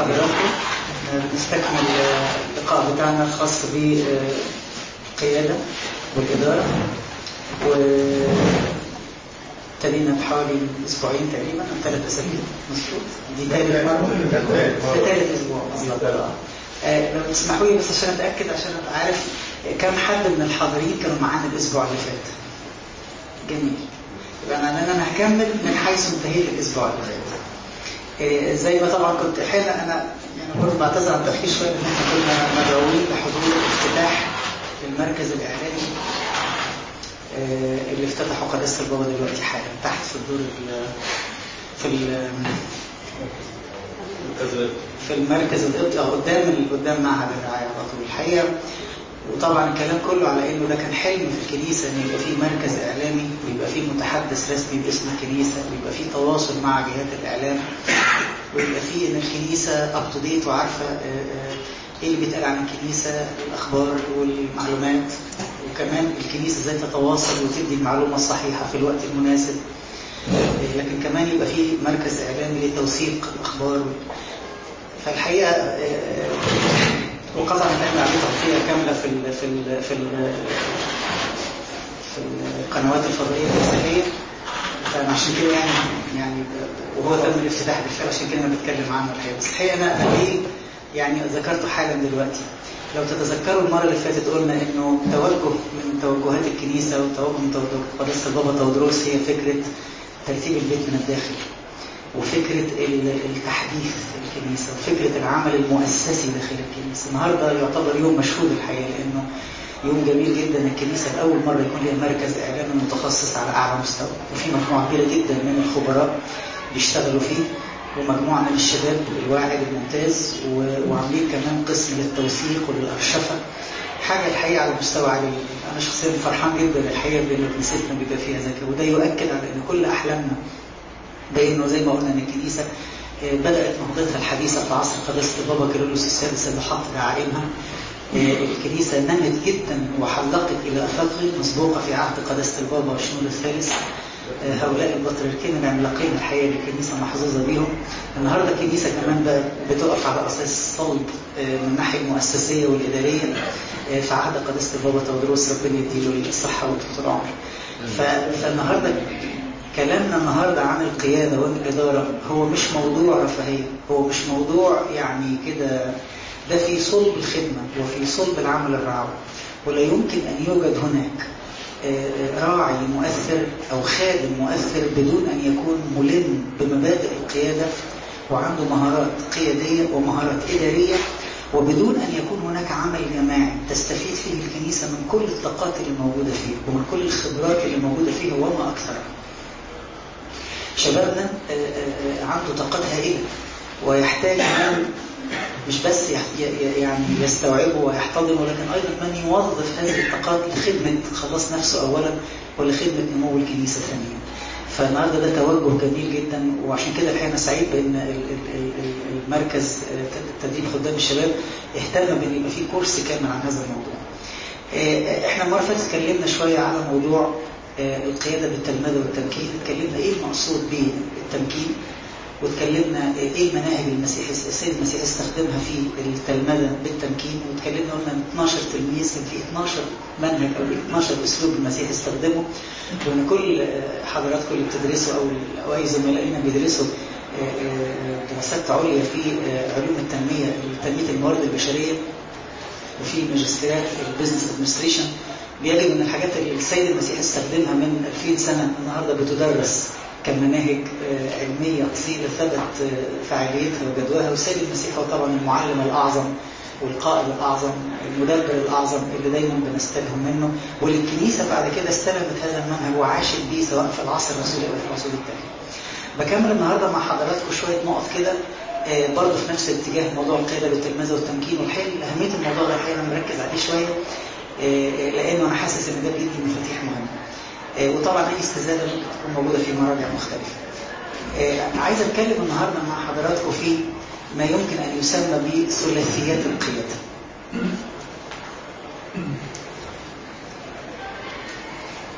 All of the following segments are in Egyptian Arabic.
حضراتكم نستكمل اللقاء بتاعنا الخاص بالقيادة والإدارة و ابتدينا بحوالي اسبوعين تقريبا او ثلاث اسابيع مظبوط دي ثالث مره ده ثالث اسبوع بالظبط آه لو تسمحوا لي بس عشان اتاكد عشان ابقى عارف كم حد من الحاضرين كانوا معانا الاسبوع اللي فات جميل يبقى معناه ان انا هكمل من حيث انتهيت الاسبوع اللي فات آه زي ما طبعا كنت احيانا انا يعني برضه بعتذر عن التاخير شويه ان احنا كنا مدعوين لحضور افتتاح المركز الاعلامي اللي افتتحوا قداسة البابا دلوقتي حالا تحت في الدور ال في ال في المركز القبطي او قدام قدام معهد الرعايه على طول الحقيقه وطبعا الكلام كله على انه ده كان حلم في الكنيسه ان يبقى فيه مركز اعلامي ويبقى فيه متحدث رسمي باسم الكنيسه ويبقى فيه تواصل مع جهات الاعلام ويبقى فيه ان الكنيسه اب تو ديت وعارفه ايه اللي بيتقال عن الكنيسه الاخبار والمعلومات وكمان الكنيسه ازاي تتواصل وتدي المعلومه الصحيحه في الوقت المناسب لكن كمان يبقى في مركز اعلامي لتوثيق الاخبار فالحقيقه وقطعا احنا عليه تغطيه كامله في ال في ال في ال في القنوات الفضائيه المسيحيه فعشان كده يعني يعني وهو تم الافتتاح بالفعل عشان كده انا بتكلم عنه الحقيقه بس الحقيقه انا ليه يعني ذكرته حالا دلوقتي لو تتذكروا المرة اللي فاتت قلنا انه توجه من توجهات الكنيسة وتوجه من توجه قداسة البابا تودروس هي فكرة ترتيب البيت من الداخل وفكرة التحديث الكنيسة وفكرة العمل المؤسسي داخل الكنيسة النهاردة يعتبر يوم مشهود الحقيقة لأنه يوم جميل جدا الكنيسة لأول مرة يكون لها مركز إعلامي متخصص على أعلى مستوى وفي مجموعة كبيرة جدا من الخبراء بيشتغلوا فيه ومجموعة من الشباب الواعد الممتاز وعاملين كمان قسم للتوثيق وللأرشفة حاجة الحقيقة على مستوى عالي أنا شخصيا فرحان جدا الحقيقة بأن كنيستنا بيبقى فيها ذكاء وده يؤكد على أن كل أحلامنا بأنه زي ما قلنا أن الكنيسة بدأت نهضتها الحديثة في عصر قداسة البابا كيرلس السادس اللي حط دعائمها الكنيسة نمت جدا وحلقت إلى أفاق غير مسبوقة في عهد قداسة البابا وشنود الثالث هؤلاء البطريركين العملاقين الحقيقة اللي الكنيسة محظوظة بيهم النهاردة الكنيسة كمان بتقف على أساس صلب من الناحية المؤسسية والإدارية في عهد قداسة البابا تودروس ربنا يديله الصحة وطول العمر فالنهاردة كلامنا النهاردة عن القيادة والإدارة هو مش موضوع رفاهية هو مش موضوع يعني كده ده في صلب الخدمة وفي صلب العمل الرعوي ولا يمكن أن يوجد هناك راعي مؤثر أو خادم مؤثر بدون أن يكون ملم بمبادئ القيادة وعنده مهارات قيادية ومهارات إدارية وبدون أن يكون هناك عمل جماعي تستفيد فيه الكنيسة من كل الطاقات اللي موجودة فيه ومن كل الخبرات اللي موجودة فيه وما أكثرها شبابنا عنده طاقات هائلة ويحتاج من مش بس يعني يستوعبه ويحتضنه ولكن أيضا من يوظف هذه الطاقات لخدمة خلاص نفسه أولا ولخدمة نمو الكنيسة ثانيا فالنهارده ده توجه جميل جدا وعشان كده الحقيقه انا سعيد بان المركز تدريب خدام الشباب اهتم بان يبقى فيه كورس كامل عن هذا الموضوع. احنا المره اللي فاتت اتكلمنا شويه على موضوع القياده بالتلمذه والتمكين، اتكلمنا ايه المقصود بالتمكين واتكلمنا ايه المناهج المسيح السيد المسيح استخدمها في التلمذه بالتمكين واتكلمنا قلنا 12 تلميذ كان في 12 منهج او 12 اسلوب المسيح استخدمه وان كل حضراتكم اللي بتدرسوا او او اي زملاء لنا بيدرسوا دراسات عليا في علوم التنميه تنميه الموارد البشريه وفي ماجستيرات البزنس ادمنستريشن بيجد ان الحاجات اللي السيد المسيح استخدمها من 2000 سنه النهارده بتدرس كمناهج علمية أصيلة ثبت فعاليتها وجدواها والسيد المسيح هو طبعا المعلم الأعظم والقائد الأعظم المدبر الأعظم اللي دايما بنستلهم منه واللي الكنيسة بعد كده استلمت هذا المنهج وعاشت بيه سواء في العصر الرسولي أو في العصور التالي. بكمل النهارده مع حضراتكم شوية نقط كده برضه في نفس الاتجاه موضوع القيادة بالتلمذة والتمكين والحقيقة أهمية الموضوع ده الحقيقة أنا مركز عليه شوية لأنه أنا حاسس إن ده بيدي مفاتيح مهمة. وطبعا اي استزاده ممكن تكون موجوده في مراجع مختلفه. عايز اتكلم النهارده مع حضراتكم في ما يمكن ان يسمى بثلاثيات القياده.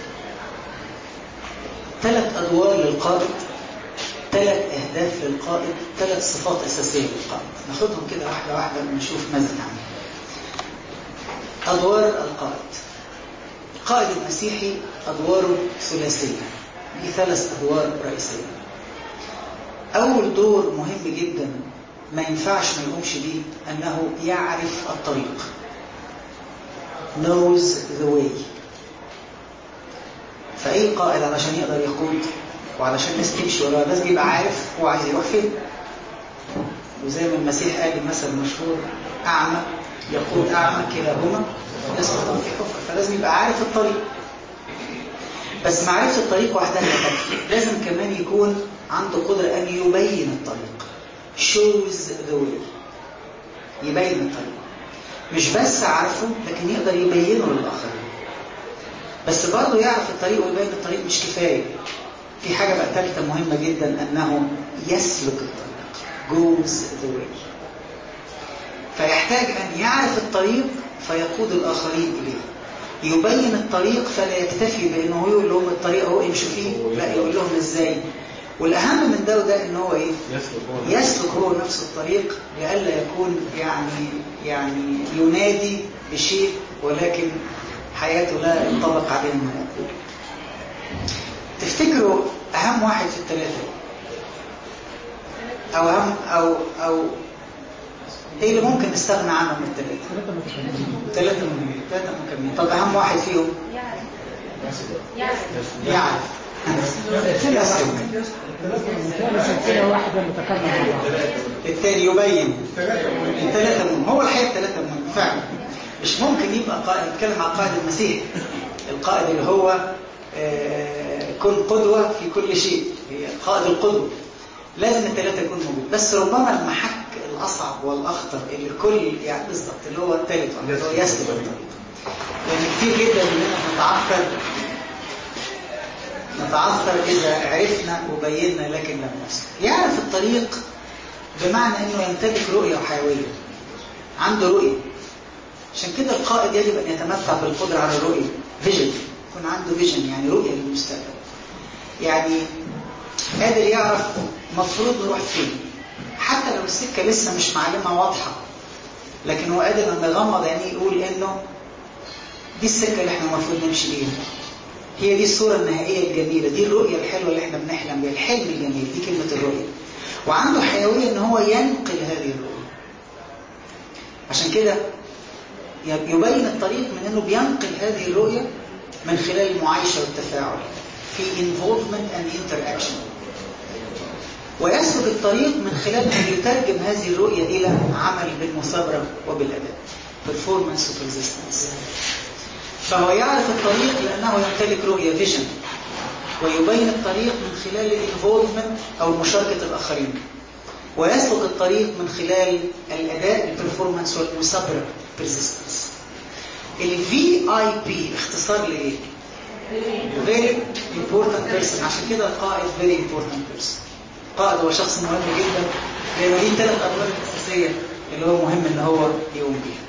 ثلاث ادوار للقائد ثلاث اهداف للقائد ثلاث صفات أساسية للقائد ناخدهم كده واحدة واحدة ونشوف ماذا نعمل أدوار القائد القائد المسيحي أدواره ثلاثية دي ثلاث أدوار رئيسية أول دور مهم جدا ما ينفعش ما يقومش بيه أنه يعرف الطريق knows the way فأي قائد علشان يقدر يقود وعلشان الناس تمشي وراه لازم يبقى عارف هو عايز يروح فين وزي ما المسيح قال المثل المشهور أعمى يقود أعمى كلاهما يسقط في حفرة فلازم يبقى عارف الطريق بس معرفة الطريق وحدها لا تكفي لازم كمان يكون عنده قدرة أن يبين الطريق shows the way يبين الطريق مش بس عارفه لكن يقدر يبينه للآخرين بس برضه يعرف الطريق ويبين الطريق مش كفاية في حاجة بقى ثالثة مهمة جدا أنه يسلك الطريق goes the way فيحتاج أن يعرف الطريق فيقود الآخرين إليه يبين الطريق فلا يكتفي بأنه يقول لهم الطريق هو امشوا فيه لا يقول لهم إزاي والأهم من ده وده إن هو إيه يسلك هو نفس الطريق لئلا يكون يعني يعني ينادي بشيء ولكن حياته لا ينطبق عليه ما يقول تفتكروا أهم واحد في الثلاثة أو أهم أو أو ايه اللي ممكن نستغنى عنه من الثلاثة ثلاثة مهمين ثلاثة مكملين طب أهم واحد فيهم يعرف يعرف يسلك سلسلة واحدة متكاملة مع بعض الثاني يبين الثلاثة مهم هو الحقيقة الثلاثة مهم فعلا مش ممكن يبقى قائد نتكلم عن قائد المسيح القائد اللي هو آه، كن قدوة في كل شيء هي قائد القدوة لازم الثلاثة يكون موجود بس ربما المحك الأصعب والأخطر اللي الكل يعني بالظبط اللي هو الثالث واحد، اللي هو يسلك الطريق لأن كتير جدا مننا نتعثر نتعثر إذا عرفنا وبينا لكن لم نسلك يعرف الطريق بمعنى أنه يمتلك رؤية وحيوية عنده رؤية عشان كده القائد يجب أن يتمتع بالقدرة على الرؤية فيجن يكون عنده فيجن يعني رؤية للمستقبل يعني قادر يعرف المفروض نروح فين حتى لو السكة لسه مش معلمة واضحة لكن هو قادر لما يغمض عينيه يقول انه دي السكة اللي احنا المفروض نمشي بيها هي دي الصورة النهائية الجميلة دي الرؤية الحلوة اللي احنا بنحلم بيها الحلم الجميل دي كلمة الرؤية وعنده حيوية ان هو ينقل هذه الرؤية عشان كده يبين الطريق من انه بينقل هذه الرؤية من خلال المعايشة والتفاعل في involvement and interaction ويسلك الطريق من خلال أن يترجم هذه الرؤية إلى عمل بالمثابرة وبالأداء performance of resistance فهو يعرف الطريق لأنه يمتلك رؤية فيجن ويبين الطريق من خلال الانفولفمنت أو مشاركة الآخرين ويسلك الطريق من خلال الأداء البرفورمانس والمثابرة persistence ال VIP اختصار لإيه؟ very important person عشان كده القائد very important person قائد هو شخص مهم جدا لأنه ليه ثلاث أدوار أساسية اللي هو مهم إن هو يقوم بيها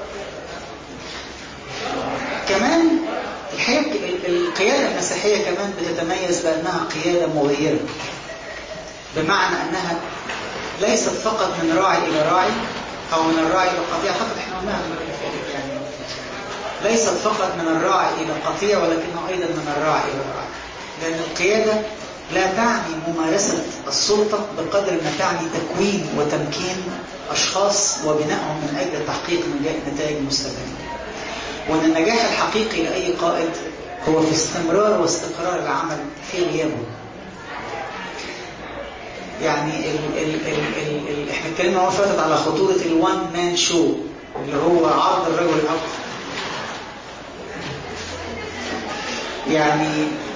كمان الحقيقة القيادة المسيحية كمان بتتميز بأنها قيادة مغيرة بمعنى أنها ليست فقط من راعي إلى راعي أو من الراعي إلى قطيع أعتقد إحنا قلناها المرة اللي فاتت يعني ليست فقط من الراعي إلى قطيع ولكنه أيضا من الراعي إلى الراعي لأن القيادة لا تعني ممارسة السلطة بقدر ما تعني تكوين وتمكين أشخاص وبنائهم من أجل تحقيق نتائج مستدامة وأن النجاح الحقيقي لأي قائد هو في استمرار واستقرار العمل في غيابه يعني ال ال ال ال ال احنا اتكلمنا المره فاتت على خطوره الوان مان شو اللي هو عرض الرجل الاكبر يعني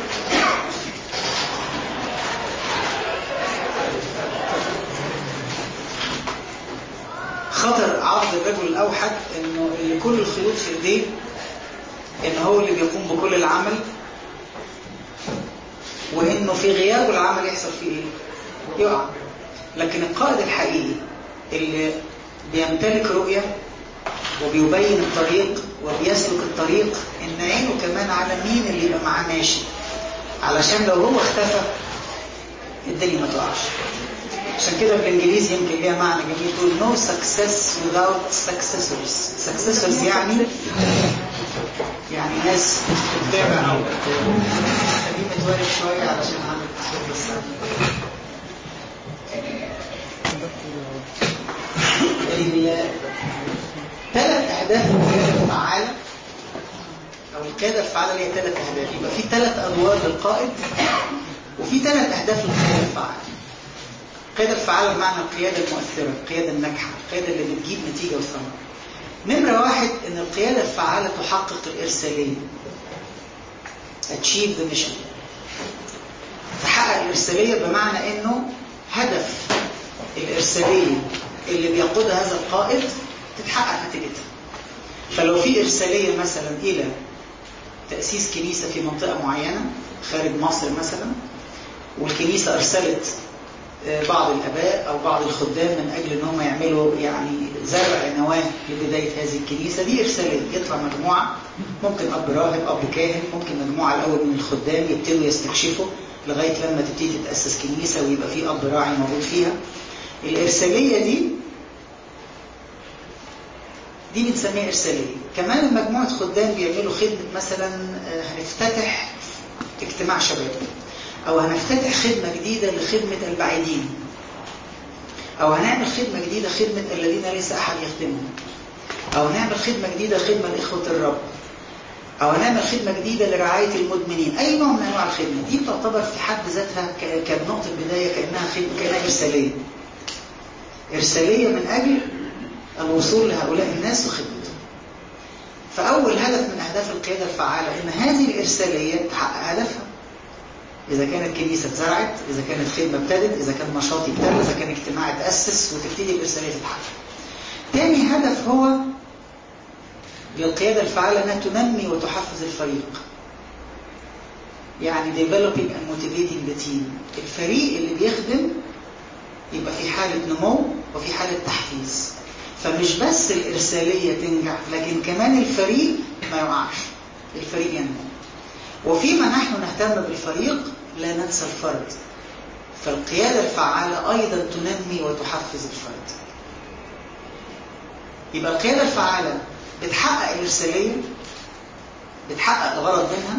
خطر عرض الرجل الأوحد انه اللي كل الخيوط في ايديه ان هو اللي بيقوم بكل العمل وانه في غيابه العمل يحصل فيه ايه يقع لكن القائد الحقيقي اللي بيمتلك رؤية وبيبين الطريق وبيسلك الطريق ان عينه كمان على مين اللي يبقى معاه ماشي علشان لو هو اختفى الدنيا ما تقعش عشان عشان كده بالانجليزي يمكن ليها معنى جميل تقول no success without successors successors يعني يعني ناس بتتابع خليه متوارد شويه علشان اعمل تحقيق الصعب ثلاث اهداف القياده الفعاله او القياده الفعاله ليها ثلاث اهداف يبقى في ثلاث ادوار للقائد وفي ثلاث اهداف للقياده الفعاله القياده الفعاله بمعنى القياده المؤثره القياده الناجحه القياده اللي بتجيب نتيجه وثمره نمره واحد ان القياده الفعاله تحقق الارساليه achieve the mission تحقق الارساليه بمعنى انه هدف الارساليه اللي بيقودها هذا القائد تتحقق نتيجتها فلو في إرسالية مثلا إلى تأسيس كنيسة في منطقة معينة خارج مصر مثلا والكنيسة أرسلت بعض الآباء أو بعض الخدام من أجل أن هم يعملوا يعني زرع نواة لبداية هذه الكنيسة دي إرسالية يطلع مجموعة ممكن أب راهب أب كاهن ممكن مجموعة الأول من الخدام يبتدوا يستكشفوا لغاية لما تبتدي تتأسس كنيسة ويبقى في أب راعي موجود فيها الإرسالية دي دي بنسميها إرسالية كمان مجموعة خدام بيعملوا خدمة مثلا هنفتتح اجتماع شباب أو هنفتتح خدمة جديدة لخدمة البعيدين أو هنعمل خدمة جديدة خدمة الذين ليس أحد يخدمهم أو هنعمل خدمة جديدة خدمة لإخوة الرب أو هنعمل خدمة جديدة لرعاية المدمنين أي نوع من أنواع الخدمة دي تعتبر في حد ذاتها كنقطة بداية كأنها خدمة كأنها إرسالية إرسالية من أجل الوصول لهؤلاء الناس وخدمتهم فأول هدف من أهداف القيادة الفعالة إن هذه الإرسالية تحقق هدفها إذا كانت كنيسة اتزرعت إذا كانت خدمة ابتدت إذا كان نشاط يبتدى إذا كان اجتماع اتأسس وتبتدي الإرسالية تتحقق تاني هدف هو للقيادة الفعالة أنها تنمي وتحفز الفريق يعني developing and motivating the team الفريق اللي بيخدم يبقى في حالة نمو وفي حالة تحفيز فمش بس الإرسالية تنجح لكن كمان الفريق ما يقعش الفريق ينمو وفيما نحن نهتم بالفريق لا ننسى الفرد فالقيادة الفعالة أيضا تنمي وتحفز الفرد يبقى القيادة الفعالة بتحقق الإرسالية بتحقق الغرض منها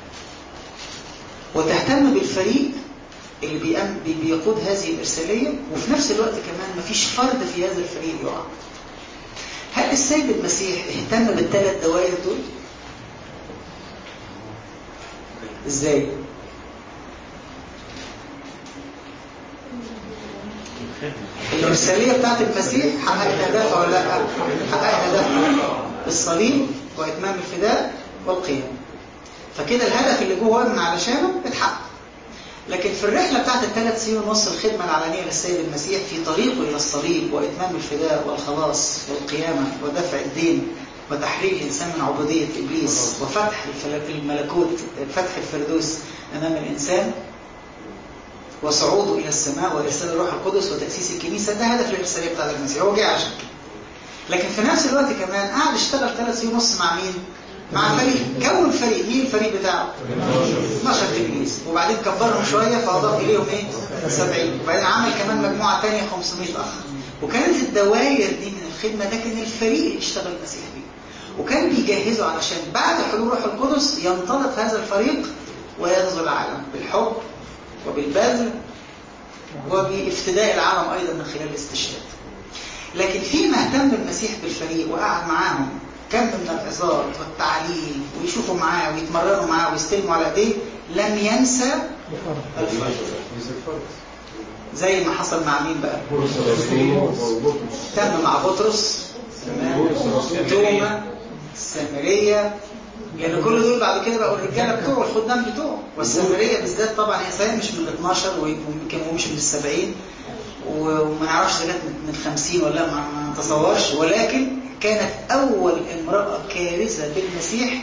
وتهتم بالفريق اللي بيقام بيقود هذه الإرسالية وفي نفس الوقت كمان مفيش فرد في هذا الفريق يقع هل السيد المسيح اهتم بالثلاث دوائر دول؟ ازاي؟ الإرسالية بتاعت المسيح حققت هدفها ولا لا؟ حققت هدفها الصليب وإتمام الفداء والقيام فكده الهدف اللي جوه من علشانه اتحقق لكن في الرحلة بتاعت الثلاث سنين ونص الخدمة العلنية للسيد المسيح في طريقه إلى الصليب وإتمام الفداء والخلاص والقيامة ودفع الدين وتحرير الإنسان من عبودية إبليس وفتح الملكوت فتح الفردوس أمام الإنسان وصعوده إلى السماء وإرسال الروح القدس وتأسيس الكنيسة ده هدف الإرسالية بتاعت المسيح هو جه عشان كده لكن في نفس الوقت كمان قعد اشتغل ثلاث سنين ونص مع مين؟ مع فريق كون فريق مين الفريق بتاعه 12 تلميذ وبعدين كبرهم شوية فأضاف إليهم إيه 70 وبعدين عمل كمان مجموعة تانية 500 أخ وكانت الدوائر دي من الخدمة ده كان الفريق اللي اشتغل المسيح بيه وكان بيجهزه علشان بعد حلول روح القدس ينطلق هذا الفريق ويغزو العالم بالحب وبالبذل وبافتداء العالم أيضا من خلال الاستشهاد لكن فيما اهتم المسيح بالفريق وقعد معاهم كم من العظات والتعليم ويشوفوا معاه ويتمرنوا معاه ويستلموا على ايديه لم ينسى الفرد زي ما حصل مع مين بقى تم مع بطرس تمام توما السامريه لان كل دول بعد كده بقوا الرجاله بتوعه الخدام بتوعه والسامريه بالذات طبعا هي صحيح مش من ال 12 ويمكن هو مش من ال 70 وما نعرفش اذا كانت من ال 50 ولا ما نتصورش ولكن كانت أول امرأة كارثة بالمسيح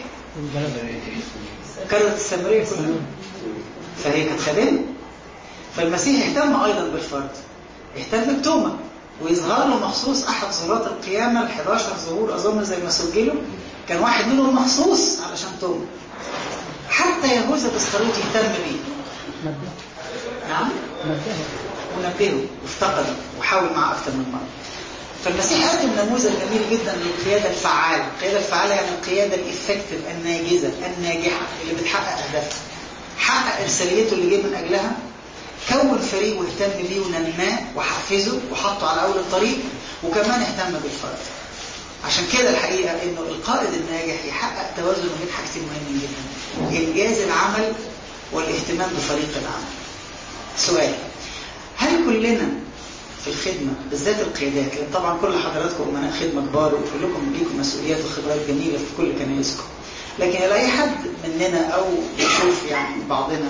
كانت السامرية كلها فهي كانت خادمة فالمسيح اهتم أيضا بالفرد اهتم بتوما ويظهر له مخصوص أحد ظهورات القيامة ال 11 ظهور أظن زي ما سجلوا كان واحد منهم مخصوص علشان توما حتى يهوذا بسخروت يهتم بيه نعم نبهه ونبهه وافتقده وحاول معاه أكثر من مرة فالمسيح قدم نموذج جميل جدا للقيادة الفعالة القيادة الفعالة يعني القيادة الإفكتيف الناجزة الناجحة اللي بتحقق أهدافها حقق إرساليته اللي جه من أجلها كون فريق واهتم بيه ونماه وحفزه وحطه على أول الطريق وكمان اهتم بالفرد عشان كده الحقيقة إنه القائد الناجح يحقق توازن بين حاجتين مهمين جدا إنجاز العمل والاهتمام بفريق العمل سؤال هل كلنا في الخدمة بالذات القيادات لأن طبعا كل حضراتكم أمناء خدمة كبار وكلكم ليكم مسؤوليات وخبرات جميلة في كل كنائسكم لكن هل أي حد مننا أو بيشوف يعني بعضنا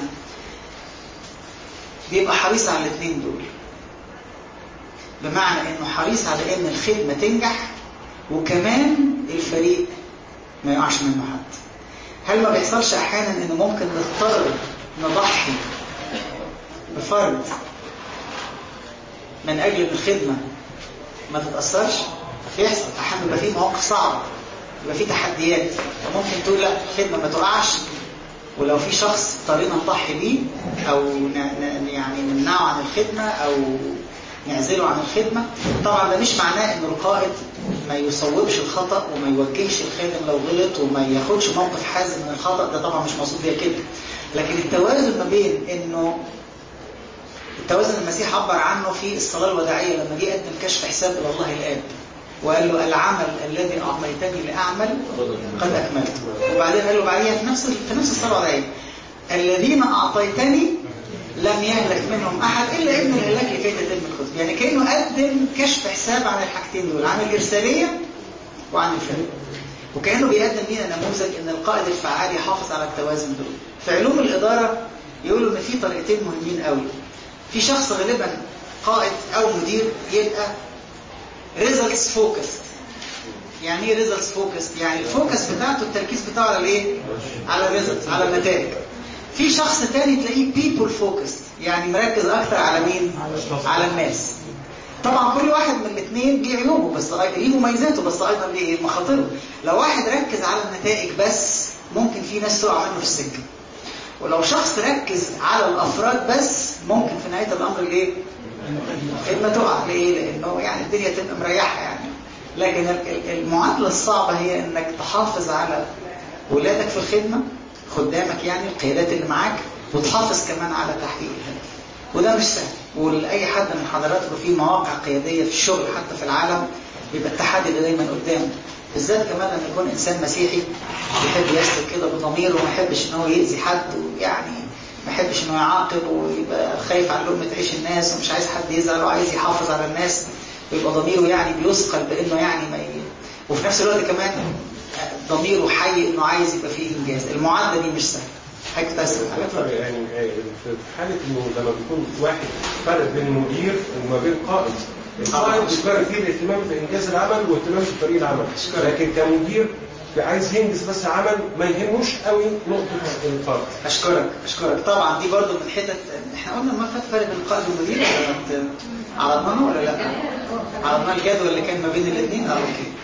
بيبقى حريص على الاثنين دول بمعنى انه حريص على ان الخدمة تنجح وكمان الفريق ما يقعش منه حد هل ما بيحصلش احيانا انه ممكن نضطر نضحي بفرد من اجل ان الخدمة ما تتأثرش بيحصل احيانا بيبقى فيه مواقف صعبة يبقى فيه تحديات فممكن تقول لا الخدمة ما تقعش ولو في شخص اضطرينا نضحي بيه او ن... ن... يعني نمنعه عن الخدمة او نعزله عن الخدمة طبعا ده مش معناه ان القائد ما يصوبش الخطأ وما يوجهش الخادم لو غلط وما ياخدش موقف حازم من الخطأ ده طبعا مش مقصود بيها كده لكن التوازن ما بين انه التوازن المسيح عبر عنه في الصلاة الوداعية لما جه قدم كشف حساب إلى الله الآب وقال له العمل الذي أعطيتني لأعمل قد أكملته وبعدين قال له بعديها في نفس في نفس الصلاة الوداعية الذين أعطيتني لم يهلك منهم أحد إلا ابن الهلاك لكي تتم الخطب يعني كأنه قدم كشف حساب عن الحاجتين دول عن الإرسالية وعن الفريق وكأنه بيقدم لنا نموذج إن القائد الفعال يحافظ على التوازن دول في علوم الإدارة يقولوا إن في طريقتين مهمين قوي في شخص غالبا قائد أو مدير يبقى results focused يعني ايه results focused يعني الفوكس بتاعته التركيز بتاعه على الايه على الريزلتس على النتائج في شخص تاني تلاقيه people focused يعني مركز اكتر على مين على الناس طبعا كل واحد من الاثنين ليه عيوبه بس ليه مميزاته بس ايضا ليه مخاطره لو واحد ركز على النتائج بس ممكن في ناس تقع منه في السكه ولو شخص ركز على الافراد بس ممكن في نهايه الامر الايه الخدمه تقع ليه لانه يعني الدنيا تبقى مريحه يعني لكن المعادله الصعبه هي انك تحافظ على ولادك في الخدمه خدامك يعني القيادات اللي معاك وتحافظ كمان على تحقيق الهدف وده مش سهل ولأي حد من حضراتكم في مواقع قيادية في الشغل حتى في العالم يبقى التحدي ده دايما قدامه بالذات كمان لما يكون إنسان مسيحي يحب يسلك كده بضميره وما يحبش إن هو يأذي حد ويعني ما يحبش إنه يعاقب ويبقى خايف على لقمة عيش الناس ومش عايز حد يزعل وعايز يحافظ على الناس ويبقى ضميره يعني بيثقل بإنه يعني ما ي... وفي نفس الوقت كمان ضميره حي إنه عايز يبقى فيه إنجاز المعادلة دي مش سهلة حاجة تسهل يعني في حالة انه لما بيكون واحد فرق بين مدير وما بين قائد القائد بيفرق فيه الاهتمام بانجاز العمل واهتمام بفريق العمل لكن كمدير عايز ينجز بس عمل ما يهموش قوي نقطة الفرق أشكرك أشكرك طبعا دي برضو من حتت احنا قلنا ما فات فرق بين القائد والمدير ولا عرضناه ولا لا؟ عرضنا الجدول اللي كان ما بين الاثنين اه اوكي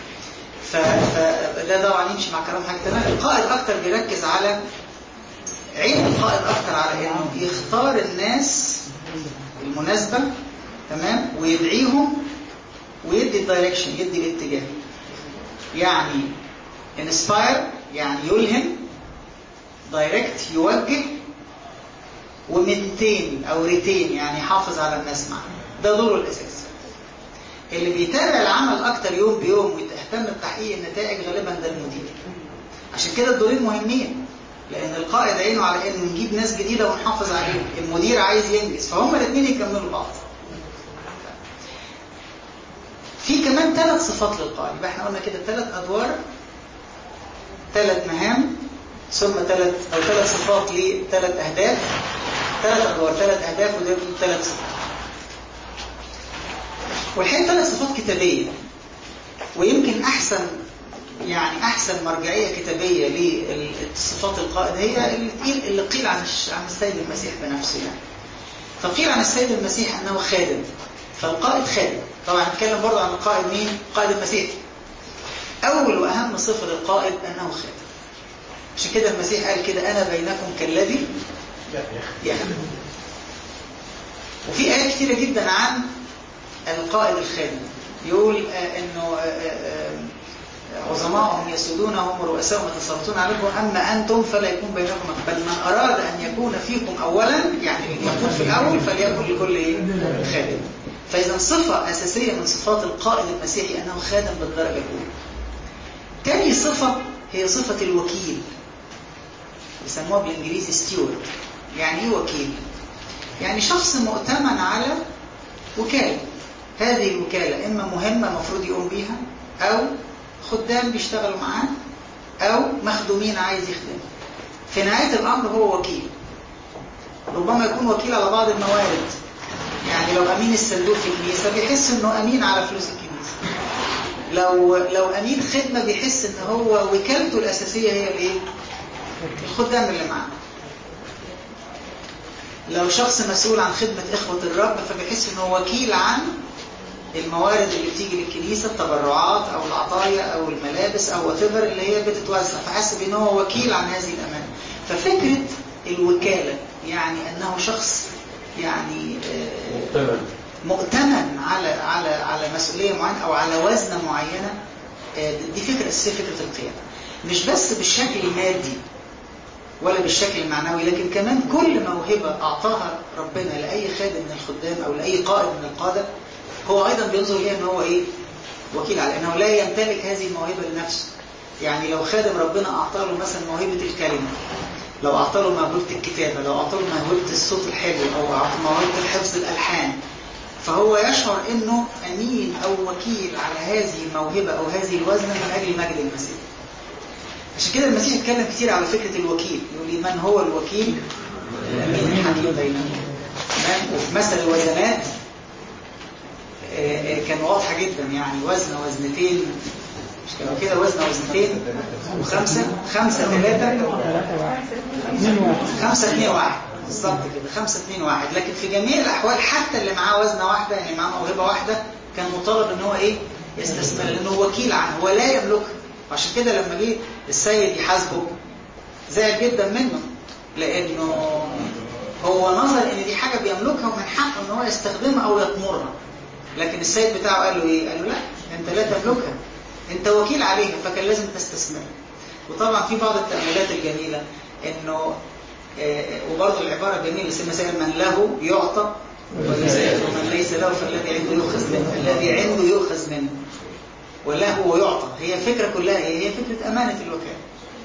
فده طبعا يمشي مع كلام حاجة تانية القائد أكتر بيركز على عين القائد أكتر على إنه يختار الناس المناسبة تمام ويدعيهم ويدي الدايركشن يدي الاتجاه يعني انسباير يعني يلهم دايركت يوجه ومنتين او ريتين يعني يحافظ على الناس معه ده دوره الاساسي اللي بيتابع العمل اكتر يوم بيوم ويهتم بتحقيق النتائج غالبا ده المدير عشان كده الدورين مهمين لان القائد عينه على انه نجيب ناس جديده ونحافظ عليهم المدير عايز ينجز فهم الاثنين يكملوا بعض في كمان ثلاث صفات للقائد يبقى احنا قلنا كده ثلاث ادوار ثلاث مهام ثم ثلاث او ثلاث صفات لثلاث اهداف ثلاث ادوار ثلاث اهداف وده ثلاث صفات والحقيقه ثلاث صفات كتابيه ويمكن احسن يعني احسن مرجعيه كتابيه لصفات القائد هي اللي قيل اللي قيل عن عن السيد المسيح بنفسه يعني فقيل عن السيد المسيح انه خادم فالقائد خادم طبعا هنتكلم برضه عن القائد مين قائد المسيح اول واهم صفه للقائد انه خادم عشان كده المسيح قال كده انا بينكم كالذي يخدم وفي آيات كتيرة جدا عن القائد الخادم يقول آه، انه آه، آه، آه، عظماءهم يسودونهم ورؤساهم يتسلطون عليكم اما انتم فلا يكون بينكم بل من اراد ان يكون فيكم اولا يعني يكون في الاول فليكن لكل ايه خادم فاذا صفه اساسيه من صفات القائد المسيحي انه خادم بالدرجه الاولى تاني صفه هي صفه الوكيل بيسموها بالانجليزي ستيورد يعني ايه وكيل يعني شخص مؤتمن على وكاله هذه الوكالة إما مهمة مفروض يقوم بيها أو خدام بيشتغلوا معاه أو مخدومين عايز يخدم في نهاية الأمر هو وكيل ربما يكون وكيل على بعض الموارد يعني لو أمين الصندوق في الكنيسة بيحس إنه أمين على فلوس الكنيسة لو لو أمين خدمة بيحس إن هو وكالته الأساسية هي الإيه؟ الخدام اللي معاه لو شخص مسؤول عن خدمة إخوة الرب فبيحس إنه وكيل عن الموارد اللي بتيجي للكنيسة التبرعات أو العطايا أو الملابس أو whatever اللي هي بتتوزع فحس بأنه هو وكيل عن هذه الأمانة ففكرة الوكالة يعني أنه شخص يعني آه، مؤتمن مؤتمن على على على مسؤولية معينة أو على وزنة معينة آه، دي فكرة أساسية فكرة القيادة مش بس بالشكل المادي ولا بالشكل المعنوي لكن كمان كل موهبة أعطاها ربنا لأي خادم من الخدام أو لأي قائد من القادة هو أيضا بينظر ليها أنه هو إيه وكيل على أنه لا يمتلك هذه الموهبة لنفسه يعني لو خادم ربنا أعطى له مثلا موهبة الكلمة لو أعطى له موهبة الكتابة لو أعطى له موهبة الصوت الحلو أو أعطى موهبة حفظ الألحان فهو يشعر أنه أمين أو وكيل على هذه الموهبة أو هذه الوزنة من أجل مجد المسيح عشان كده المسيح اتكلم كتير على فكرة الوكيل يقول لي من هو الوكيل الأمين الحكيم بينهم تمام وفي مثل الوزنات آه، آه، كان واضحة جدا يعني وزنة وزنتين مش كانوا كده وزنة وزنتين وخمسة خمسة ثلاثة ثلاثة واحد اثنين واحد خمسة اثنين واحد بالظبط كده خمسة اثنين واحد لكن في جميع الأحوال حتى اللي معاه وزنة واحدة يعني معاه موهبة واحدة كان مطالب ان هو ايه يستثمر لانه وكيل عنه هو لا يملكها وعشان كده لما جه السيد يحاسبه زعل جدا منه لانه هو نظر ان دي حاجة بيملكها ومن حقه ان هو يستخدمها او يطمرها لكن السيد بتاعه قال له ايه قال له لا انت لا تملكها انت وكيل عليها فكان لازم تستثمرها وطبعا في بعض التأملات الجميلة انه آه، وبرضه العبارة الجميلة سيدنا سائل من له يعطى ويزال ومن ليس له فالذي عنده يؤخذ منه الذي عنده يؤخذ منه وله ويعطى هي الفكرة كلها ايه هي فكرة أمانة الوكالة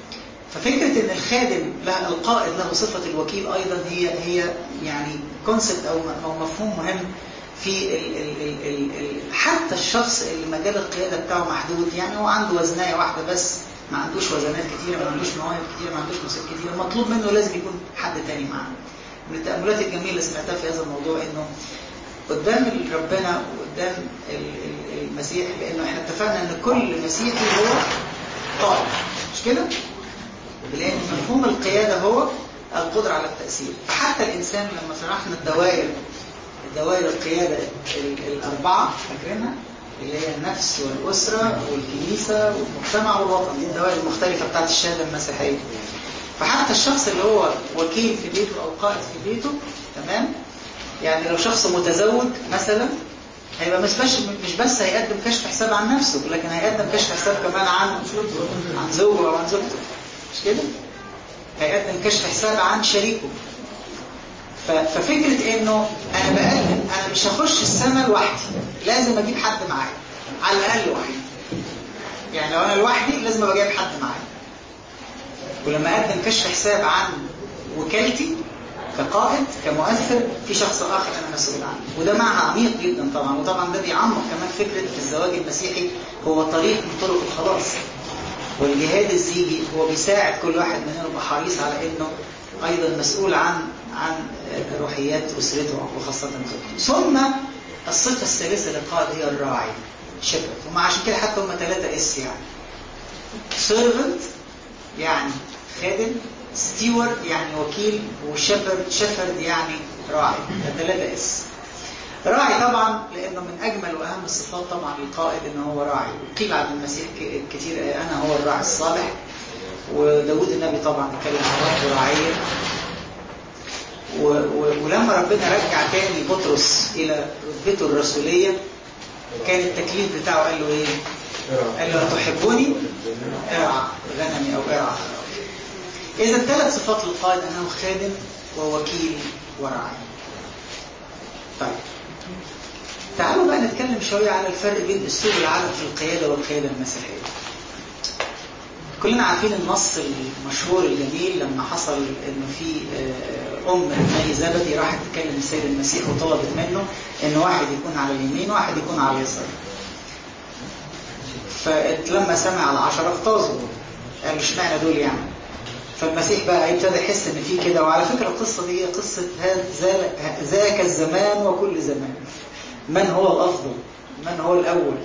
ففكرة ان الخادم له القائد له صفة الوكيل ايضا هي هي يعني كونسبت او م- او مفهوم مهم في ال ال ال ال ال حتى الشخص اللي مجال القيادة بتاعه محدود يعني هو عنده وزناية واحدة بس ما عندوش وزنات كتيرة ما عندوش مواهب كتيرة ما عندوش مصير كتيرة مطلوب منه لازم يكون حد تاني معاه من التأملات الجميلة اللي سمعتها في هذا الموضوع انه قدام ربنا وقدام ال- ال- المسيح لانه احنا اتفقنا ان كل مسيحي هو قائد مش كده؟ لأن مفهوم القيادة هو القدرة على التأثير حتى الإنسان لما شرحنا الدوائر الدوائر القيادة ال- الأربعة فاكرينها اللي هي النفس والأسرة والكنيسة والمجتمع والوطن دي الدوائر المختلفة بتاعت الشهادة المسيحية فحتى الشخص اللي هو وكيل في بيته أو قائد في بيته تمام يعني لو شخص متزوج مثلا هيبقى مش بس مش بس هيقدم كشف حساب عن نفسه لكن هيقدم كشف حساب كمان عن عن زوجه او عن زوجته مش كده هيقدم كشف حساب عن شريكه ف- ففكرة انه انا بقدم انا مش هخش السماء لوحدي لازم اجيب حد معايا على الاقل واحد يعني لو انا لوحدي لازم ابقى جايب حد معايا ولما اقدم كشف حساب عن وكالتي كقائد كمؤثر في شخص اخر انا مسؤول عنه وده معنى عميق جدا طبعا وطبعا ده بيعمق كمان فكره الزواج المسيحي هو طريق من طرق الخلاص والجهاد الزيجي هو بيساعد كل واحد مننا يبقى حريص على انه ايضا مسؤول عن عن روحيات اسرته وخاصه زوجته ثم الصفه الثالثه للقائد هي الراعي شبت هم عشان كده حتى هم ثلاثه اس يعني سيرفنت يعني خادم ستيورد يعني وكيل وشفرد شفرد يعني راعي ثلاثة اس راعي طبعا لانه من اجمل واهم الصفات طبعا للقائد ان هو راعي قيل عن المسيح ك- كتير آه، انا هو الراعي الصالح وداود النبي طبعا اتكلم عن رب راعية و و ولما ربنا رجع تاني بطرس إلى رتبته الرسولية كان التكليف بتاعه قال له إيه؟ قال له أتحبني؟ ارعى غنمي أو ارعى إذا ثلاث صفات للقائد أنه خادم ووكيل وراعي طيب تعالوا بقى نتكلم شوية على الفرق بين أسلوب العالم في القيادة والقيادة المسيحية كلنا عارفين النص المشهور الجميل لما حصل انه في ام مي زبدي راحت تكلم السيد المسيح وطلبت منه ان واحد يكون على اليمين وواحد يكون على اليسار فلما سمع العشرة اغتاظوا قالوا اشمعنى دول يعني فالمسيح بقى ابتدى يحس ان في كده وعلى فكره القصه دي هي قصه ذاك الزمان وكل زمان من هو الافضل من هو الاول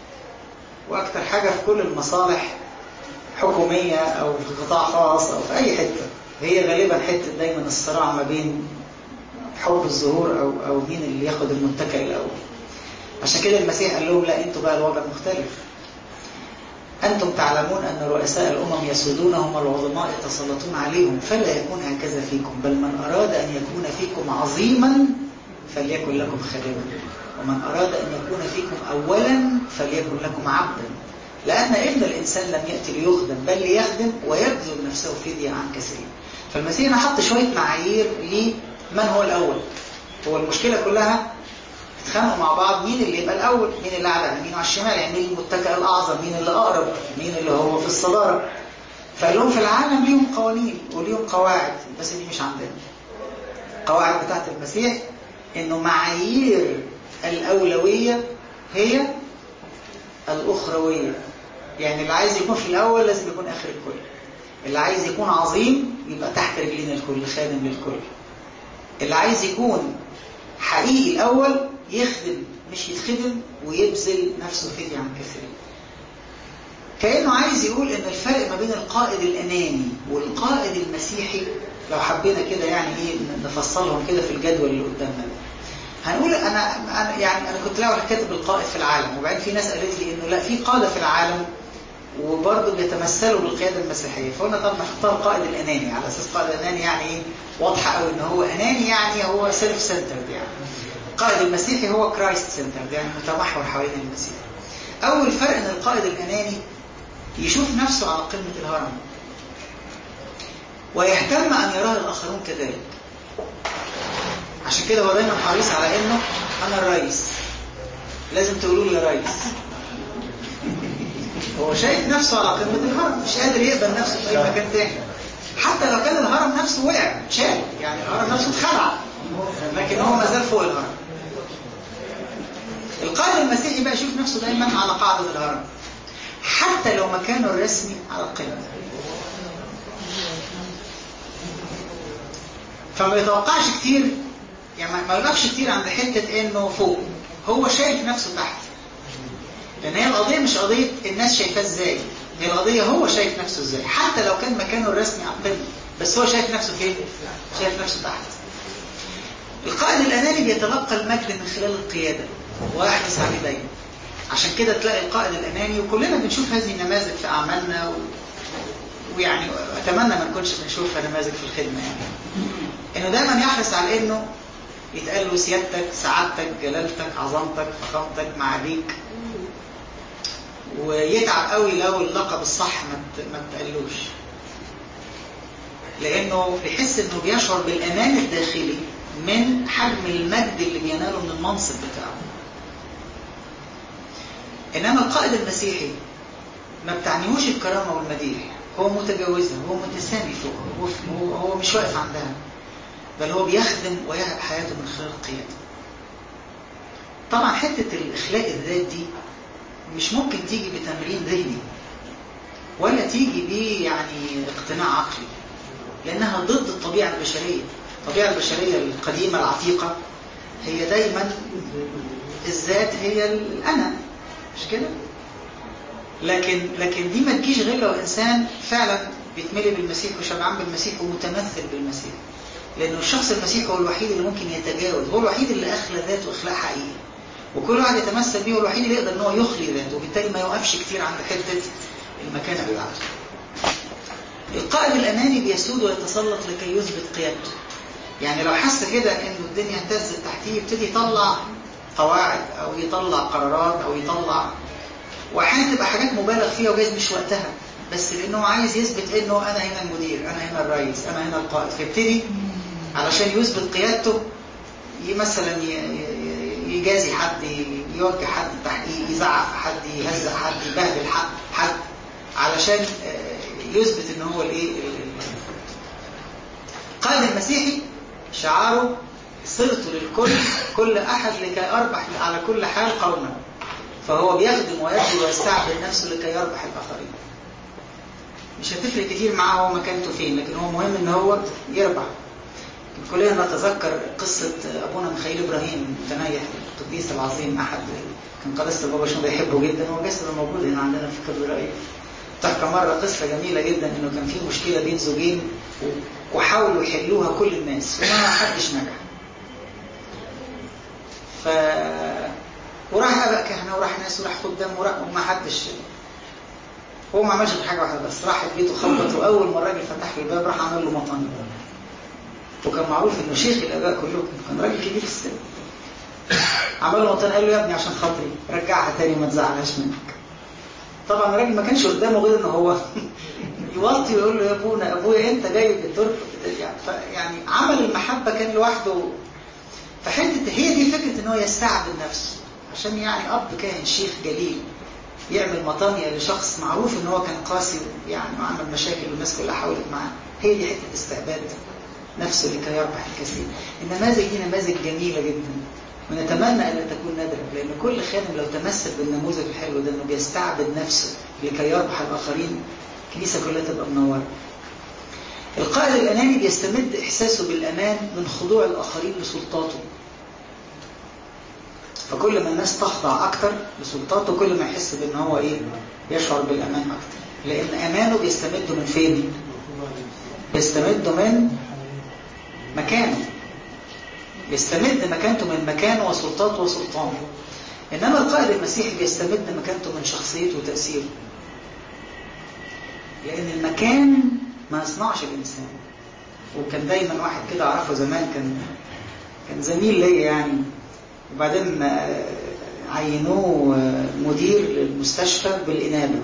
واكثر حاجه في كل المصالح حكوميه او في قطاع خاص او في اي حته هي غالبا حته دايما الصراع ما بين حب الظهور او او مين اللي ياخد المتكئ الاول عشان كده المسيح قال لهم لا انتوا بقى الوضع مختلف أنتم تعلمون أن رؤساء الأمم يسودونهم والعظماء يتسلطون عليهم فلا يكون هكذا فيكم بل من أراد أن يكون فيكم عظيما فليكن لكم خادما ومن أراد أن يكون فيكم أولا فليكن لكم عبدا لأن ابن الإنسان لم يأتي ليخدم بل ليخدم ويبذل نفسه فدية عن كثيرين فالمسيح حط شوية معايير لمن هو الأول هو المشكلة كلها اتخانقوا مع بعض مين اللي يبقى الأول مين اللي قاعد على اليمين وعلى الشمال يعني مين المتكئ الأعظم مين اللي أقرب مين اللي هو في الصدارة فقال لهم في العالم ليهم قوانين وليهم قواعد بس دي مش عندنا القواعد بتاعت المسيح انه معايير الأولوية هي الأخروية يعني اللي عايز يكون في الأول لازم يكون آخر الكل اللي عايز يكون عظيم يبقى تحت رجلين الكل خادم للكل اللي عايز يكون حقيقي الأول يخدم مش يتخدم ويبذل نفسه فدية عن كثيرين كأنه عايز يقول ان الفرق ما بين القائد الأناني والقائد المسيحي لو حبينا كده يعني ايه نفصلهم كده في الجدول اللي قدامنا ده هنقول انا, أنا يعني انا كنت الاول كاتب القائد في العالم وبعدين في ناس قالت لي انه لا في قاده في العالم وبرضه بيتمثلوا بالقياده المسيحيه فقلنا طب نختار القائد الاناني على اساس قائد الاناني يعني ايه واضحه قوي ان هو اناني يعني هو سيلف سنترد يعني القائد المسيحي هو كرايست سنترد يعني متمحور حوالين المسيح اول فرق ان القائد الاناني يشوف نفسه على قمه الهرم ويهتم ان يراه الاخرون كذلك عشان كده هو دايما حريص على انه انا الرئيس لازم تقولوا لي يا ريس هو شايف نفسه على قمه الهرم مش قادر يقبل نفسه في اي مكان تاني حتى لو كان الهرم نفسه وقع شال يعني الهرم نفسه اتخلع لكن هو ما زال فوق الهرم القائد المسيحي بقى يشوف نفسه دايما على قاعده الهرم حتى لو مكانه الرسمي على القمه فما يتوقعش كتير يعني ما يقفش كتير عند حتة انه فوق هو شايف نفسه تحت لان هي القضية مش قضية الناس شايفاه ازاي هي القضية هو شايف نفسه ازاي حتى لو كان مكانه الرسمي على القمة بس هو شايف نفسه فين شايف نفسه تحت القائد الاناني بيتلقى المجد من خلال القيادة ويحرص عليه دايما عشان كده تلاقي القائد الاناني وكلنا بنشوف هذه النماذج في اعمالنا و... ويعني اتمنى ما نكونش بنشوفها نماذج في الخدمة يعني انه دايما يحرص على انه يتقال له سيادتك سعادتك جلالتك عظمتك فخامتك معاليك ويتعب قوي لو اللقب الصح ما تقلوش لانه بيحس انه بيشعر بالامان الداخلي من حجم المجد اللي بيناله من المنصب بتاعه انما القائد المسيحي ما بتعنيهوش الكرامه والمديح هو متجاوزها هو متسامي فوق هو, هو مش واقف عندها بل هو بيخدم ويهب حياته من خلال القيادة طبعا حتة الإخلاء الذات دي مش ممكن تيجي بتمرين ذهني ولا تيجي بيه يعني اقتناع عقلي لأنها ضد الطبيعة البشرية الطبيعة البشرية القديمة العتيقة هي دايما الذات هي الأنا مش كده لكن لكن دي ما تجيش غير لو إنسان فعلا بيتملي بالمسيح وشبعان بالمسيح ومتمثل بالمسيح لأنه الشخص المسيحي هو الوحيد اللي ممكن يتجاوز هو الوحيد اللي أخلى ذاته إخلاء حقيقي وكل واحد يتمثل بيه هو الوحيد اللي يقدر ان هو يخلي ذاته وبالتالي ما يوقفش كتير عند حتة المكانة بتاعته القائد الأناني بيسود ويتسلط لكي يثبت قيادته يعني لو حس كده انه الدنيا اهتزت تحتيه يبتدي يطلع قواعد او يطلع قرارات او يطلع واحيانا تبقى حاجات مبالغ فيها وجايز مش وقتها بس لانه عايز يثبت انه انا هنا المدير انا هنا الرئيس انا هنا القائد فيبتدي علشان يثبت قيادته مثلا يجازي حد يوجه حد تحقيق يزعق حد يهزق حد يبهدل حد حد علشان يثبت ان هو الايه القائد المسيحي شعاره صرت للكل كل احد لكي اربح على كل حال قوما فهو بيخدم ويبذل ويستعبد نفسه لكي يربح الاخرين مش هتفرق كتير معاه هو مكانته فين لكن هو مهم ان هو يربح كلنا نتذكر قصة أبونا ميخائيل إبراهيم المتنيح القديس العظيم أحد كان قداسة البابا شنو بيحبه جدا هو جسده موجود هنا عندنا في كبر رأيه تحكى مرة قصة جميلة جدا إنه كان في مشكلة بين زوجين وحاولوا يحلوها كل الناس وما حدش نجح ف وراح أبقى كهنة وراح ناس وراح خدام وراح وما حدش هو ما عملش غير حاجة واحدة بس راح البيت وخبط وأول ما الراجل فتح له الباب راح عمل له مطانية وكان معروف انه شيخ الاباء كلهم كان راجل كبير في السن عمل له مطان قال له يا ابني عشان خاطري رجعها تاني ما تزعلهاش منك طبعا الراجل ما كانش قدامه غير ان هو يوطي ويقول له يا ابونا ابويا انت جاي بترفض يعني عمل المحبه كان لوحده فحته هي دي فكره ان هو يستعبد نفسه عشان يعني اب كان شيخ جليل يعمل مطانية لشخص معروف ان هو كان قاسي يعني وعمل مشاكل والناس كلها حاولت معاه هي دي حته استعباد نفسه لكي يربح الكثير النماذج دي نماذج جميلة جدا ونتمنى أن تكون نادرة لأن كل خادم لو تمثل بالنموذج الحلو ده أنه بيستعبد نفسه لكي يربح الآخرين الكنيسة كلها تبقى منورة القائد الأناني بيستمد إحساسه بالأمان من خضوع الآخرين لسلطاته فكل ما الناس تخضع أكتر لسلطاته كل ما يحس بأن هو إيه يشعر بالأمان أكتر لأن أمانه بيستمد من فين؟ بيستمد من مكانه بيستمد مكانته من مكانه وسلطاته وسلطانه إنما القائد المسيحي بيستمد مكانته من شخصيته وتأثيره لأن المكان ما يصنعش الإنسان وكان دايما واحد كده أعرفه زمان كان كان زميل ليا يعني وبعدين عينوه مدير للمستشفى بالإنابة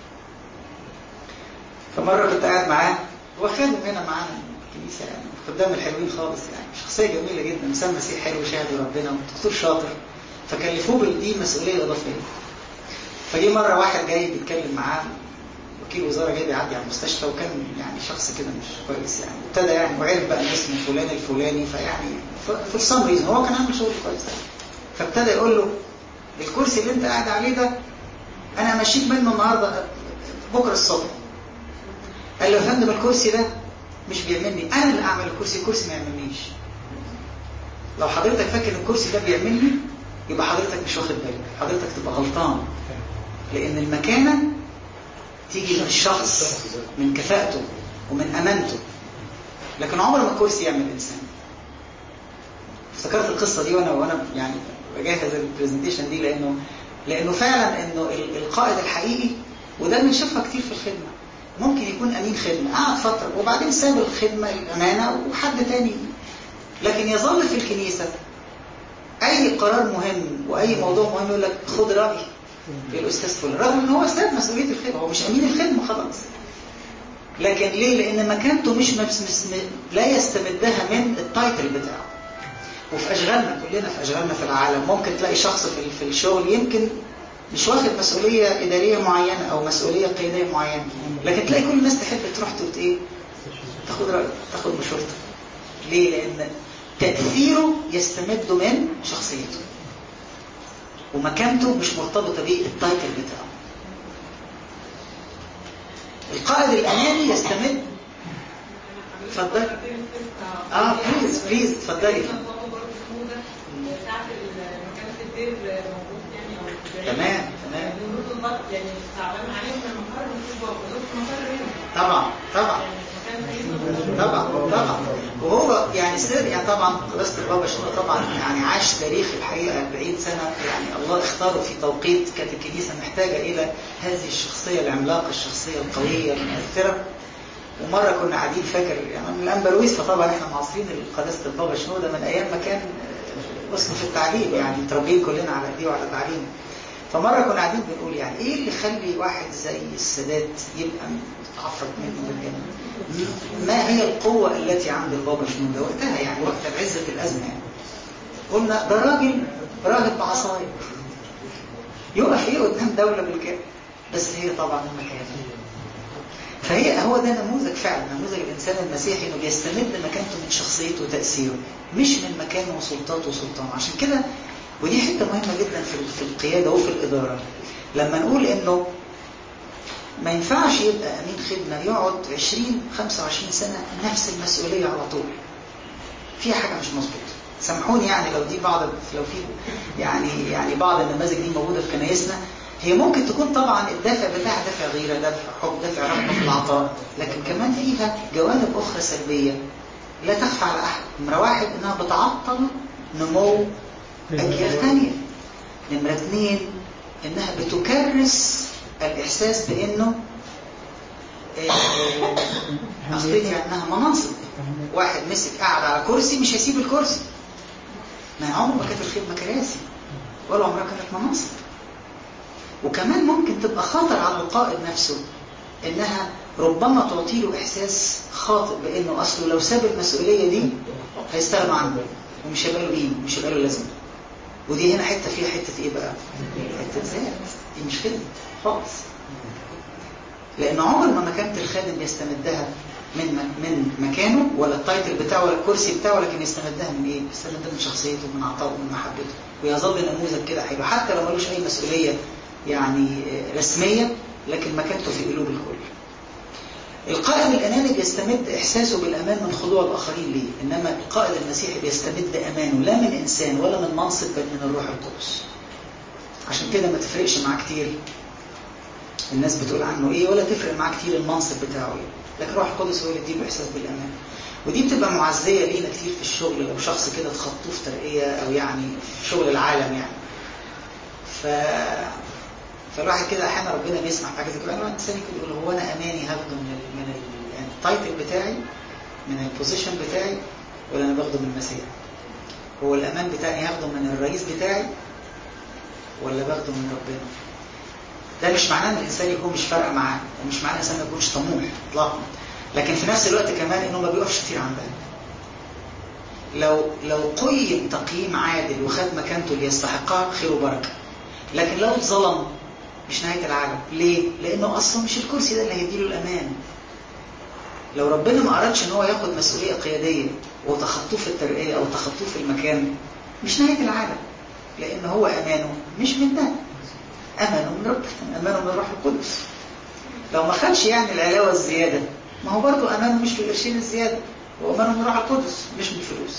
فمرة كنت قاعد معاه هو خادم هنا معانا الكنيسة يعني قدام الحلوين خالص يعني شخصية جميلة جدا إنسان مسيح حلو شاهد ربنا ودكتور شاطر فكلفوه بالدي مسؤولية إضافية فجي مرة واحد جاي بيتكلم معاه وكيل وزارة جاي بيعدي على المستشفى وكان يعني شخص كده مش كويس يعني ابتدى يعني وعرف بقى اسم فلان الفلاني فيعني في سام ريزن هو كان عامل شغل كويس فابتدى يقول له الكرسي اللي انت قاعد عليه ده انا همشيك منه النهارده بكره الصبح قال له يا فندم الكرسي ده مش بيعملني انا اللي اعمل الكرسي الكرسي ما يعملنيش لو حضرتك فاكر الكرسي ده بيعملني يبقى حضرتك مش واخد بالك حضرتك تبقى غلطان لان المكانه تيجي من الشخص من كفاءته ومن امانته لكن عمر ما الكرسي يعمل انسان افتكرت القصه دي وانا وانا يعني بجهز البرزنتيشن دي لانه لانه فعلا انه القائد الحقيقي وده بنشوفها كتير في الخدمه ممكن يكون امين خدمه قعد فتره وبعدين ساب الخدمه الامانه وحد تاني لكن يظل في الكنيسه اي قرار مهم واي موضوع مهم يقول لك خد راي الاستاذ فلان رغم ان هو ساب مسؤوليه الخدمه هو مش امين الخدمه خلاص لكن ليه لان مكانته مش مس لا يستمدها من التايتل بتاعه وفي اشغالنا كلنا في اشغالنا في العالم ممكن تلاقي شخص في في الشغل يمكن مش واخد مسؤوليه اداريه معينه او مسؤوليه قياديه معينه لكن تلاقي كل الناس تحب تروح تقول ايه تاخد رايه تاخد مشورته ليه لان تاثيره يستمد من شخصيته ومكانته مش مرتبطه بالتايتل بتاعه القائد الاناني يستمد اتفضل اه بليز بليز اتفضلي تمام تمام طبعا طبعا طبعا طبعا وهو يعني سر يعني طبعا قداسه البابا شنو طبعا يعني عاش تاريخ الحقيقه 40 سنه يعني الله اختاره في توقيت كانت الكنيسه محتاجه الى هذه الشخصيه العملاقه الشخصيه القويه المؤثره ومره كنا قاعدين فاكر يعني من الانبرويس فطبعا احنا معاصرين قداسه البابا شنوده من ايام ما كان اسمه في التعليم يعني متربيين كلنا على ايديه وعلى تعليمه فمره كنا قاعدين بنقول يعني ايه اللي يخلي واحد زي السادات يبقى متعفرت منه بالجنة ما هي القوة التي عند البابا شنودة وقتها يعني وقت عزة الأزمة يعني قلنا ده راجل راهب بعصاية يقف ايه قدام دولة بالكامل بس هي طبعا مكانه فهي هو ده نموذج فعلا نموذج الإنسان المسيحي إنه بيستمد مكانته من شخصيته وتأثيره مش من مكانه وسلطاته وسلطانه عشان كده ودي حتة مهمة جدا في في القيادة وفي الإدارة لما نقول إنه ما ينفعش يبقى أمين خدمة يقعد 20 25 سنة نفس المسؤولية على طول فيها حاجة مش مظبوطة سامحوني يعني لو دي بعض لو في يعني يعني بعض النماذج دي موجودة في كنايسنا هي ممكن تكون طبعا الدافع بتاعها دافع غيرة دافع حب دافع رغبة في العطاء لكن كمان فيها جوانب أخرى سلبية لا تخفى على أحد نمرة واحد إنها بتعطل نمو أجيال ثانية نمرة اثنين إنها بتكرس الإحساس بإنه أخطيت إنها مناصب واحد مسك قاعد على كرسي مش هيسيب الكرسي ما عمره ما كانت الخدمة كراسي ولا عمرها كانت مناصب وكمان ممكن تبقى خطر على القائد نفسه إنها ربما تعطي له إحساس خاطئ بإنه أصله لو ساب المسؤولية دي هيستغنى عنه ومش هيبقى له قيمة مش هيبقى له لازمة ودي هنا حتة فيها حتة إيه بقى؟ حتة ذات دي مش خدمة خالص لأن عمر ما مكانة الخادم يستمدها من من مكانه ولا التايتل بتاعه ولا الكرسي بتاعه لكن يستمدها من ايه؟ يستمدها من شخصيته من عطائه من محبته ويظل نموذج كده هيبقى حتى لو ملوش اي مسؤوليه يعني رسميه لكن مكانته في قلوب الكل. القائد الاناني بيستمد احساسه بالامان من خضوع الاخرين ليه، انما القائد المسيحي بيستمد امانه لا من انسان ولا من منصب بل من الروح القدس. عشان كده ما تفرقش معاه كتير الناس بتقول عنه ايه ولا تفرق معاه كتير المنصب بتاعه ايه لكن روح القدس هو اللي يديله احساس بالامان ودي بتبقى معزيه لينا كتير في الشغل لو شخص كده اتخطوه في ترقيه او يعني في شغل العالم يعني ف فالواحد كده احيانا ربنا بيسمع حاجه زي كده انا انسان كده يقول هو انا اماني هاخده من ال من ال يعني التايتل بتاعي من البوزيشن بتاعي ولا انا باخده من المسيح هو الامان بتاعي هاخده من الرئيس بتاعي ولا باخده من ربنا ده مش معناه ان الانسان يكون مش فارقه معاه ومش معناه الانسان ما يكونش طموح اطلاقا لكن في نفس الوقت كمان انه ما بيقفش كتير عندها لو لو قيم تقييم عادل وخد مكانته اللي يستحقها خير وبركه لكن لو اتظلم مش نهايه العالم ليه لانه اصلا مش الكرسي ده اللي هيديله الامان لو ربنا ما ارادش ان هو ياخد مسؤوليه قياديه وتخطوه في الترقيه او تخطوه في المكان مش نهايه العالم لان هو امانه مش من ده امانه من ربنا امانه من الروح القدس لو ما خدش يعني العلاوه الزياده ما هو برضه امانه مش في القرشين الزياده هو امانه من الروح القدس مش من الفلوس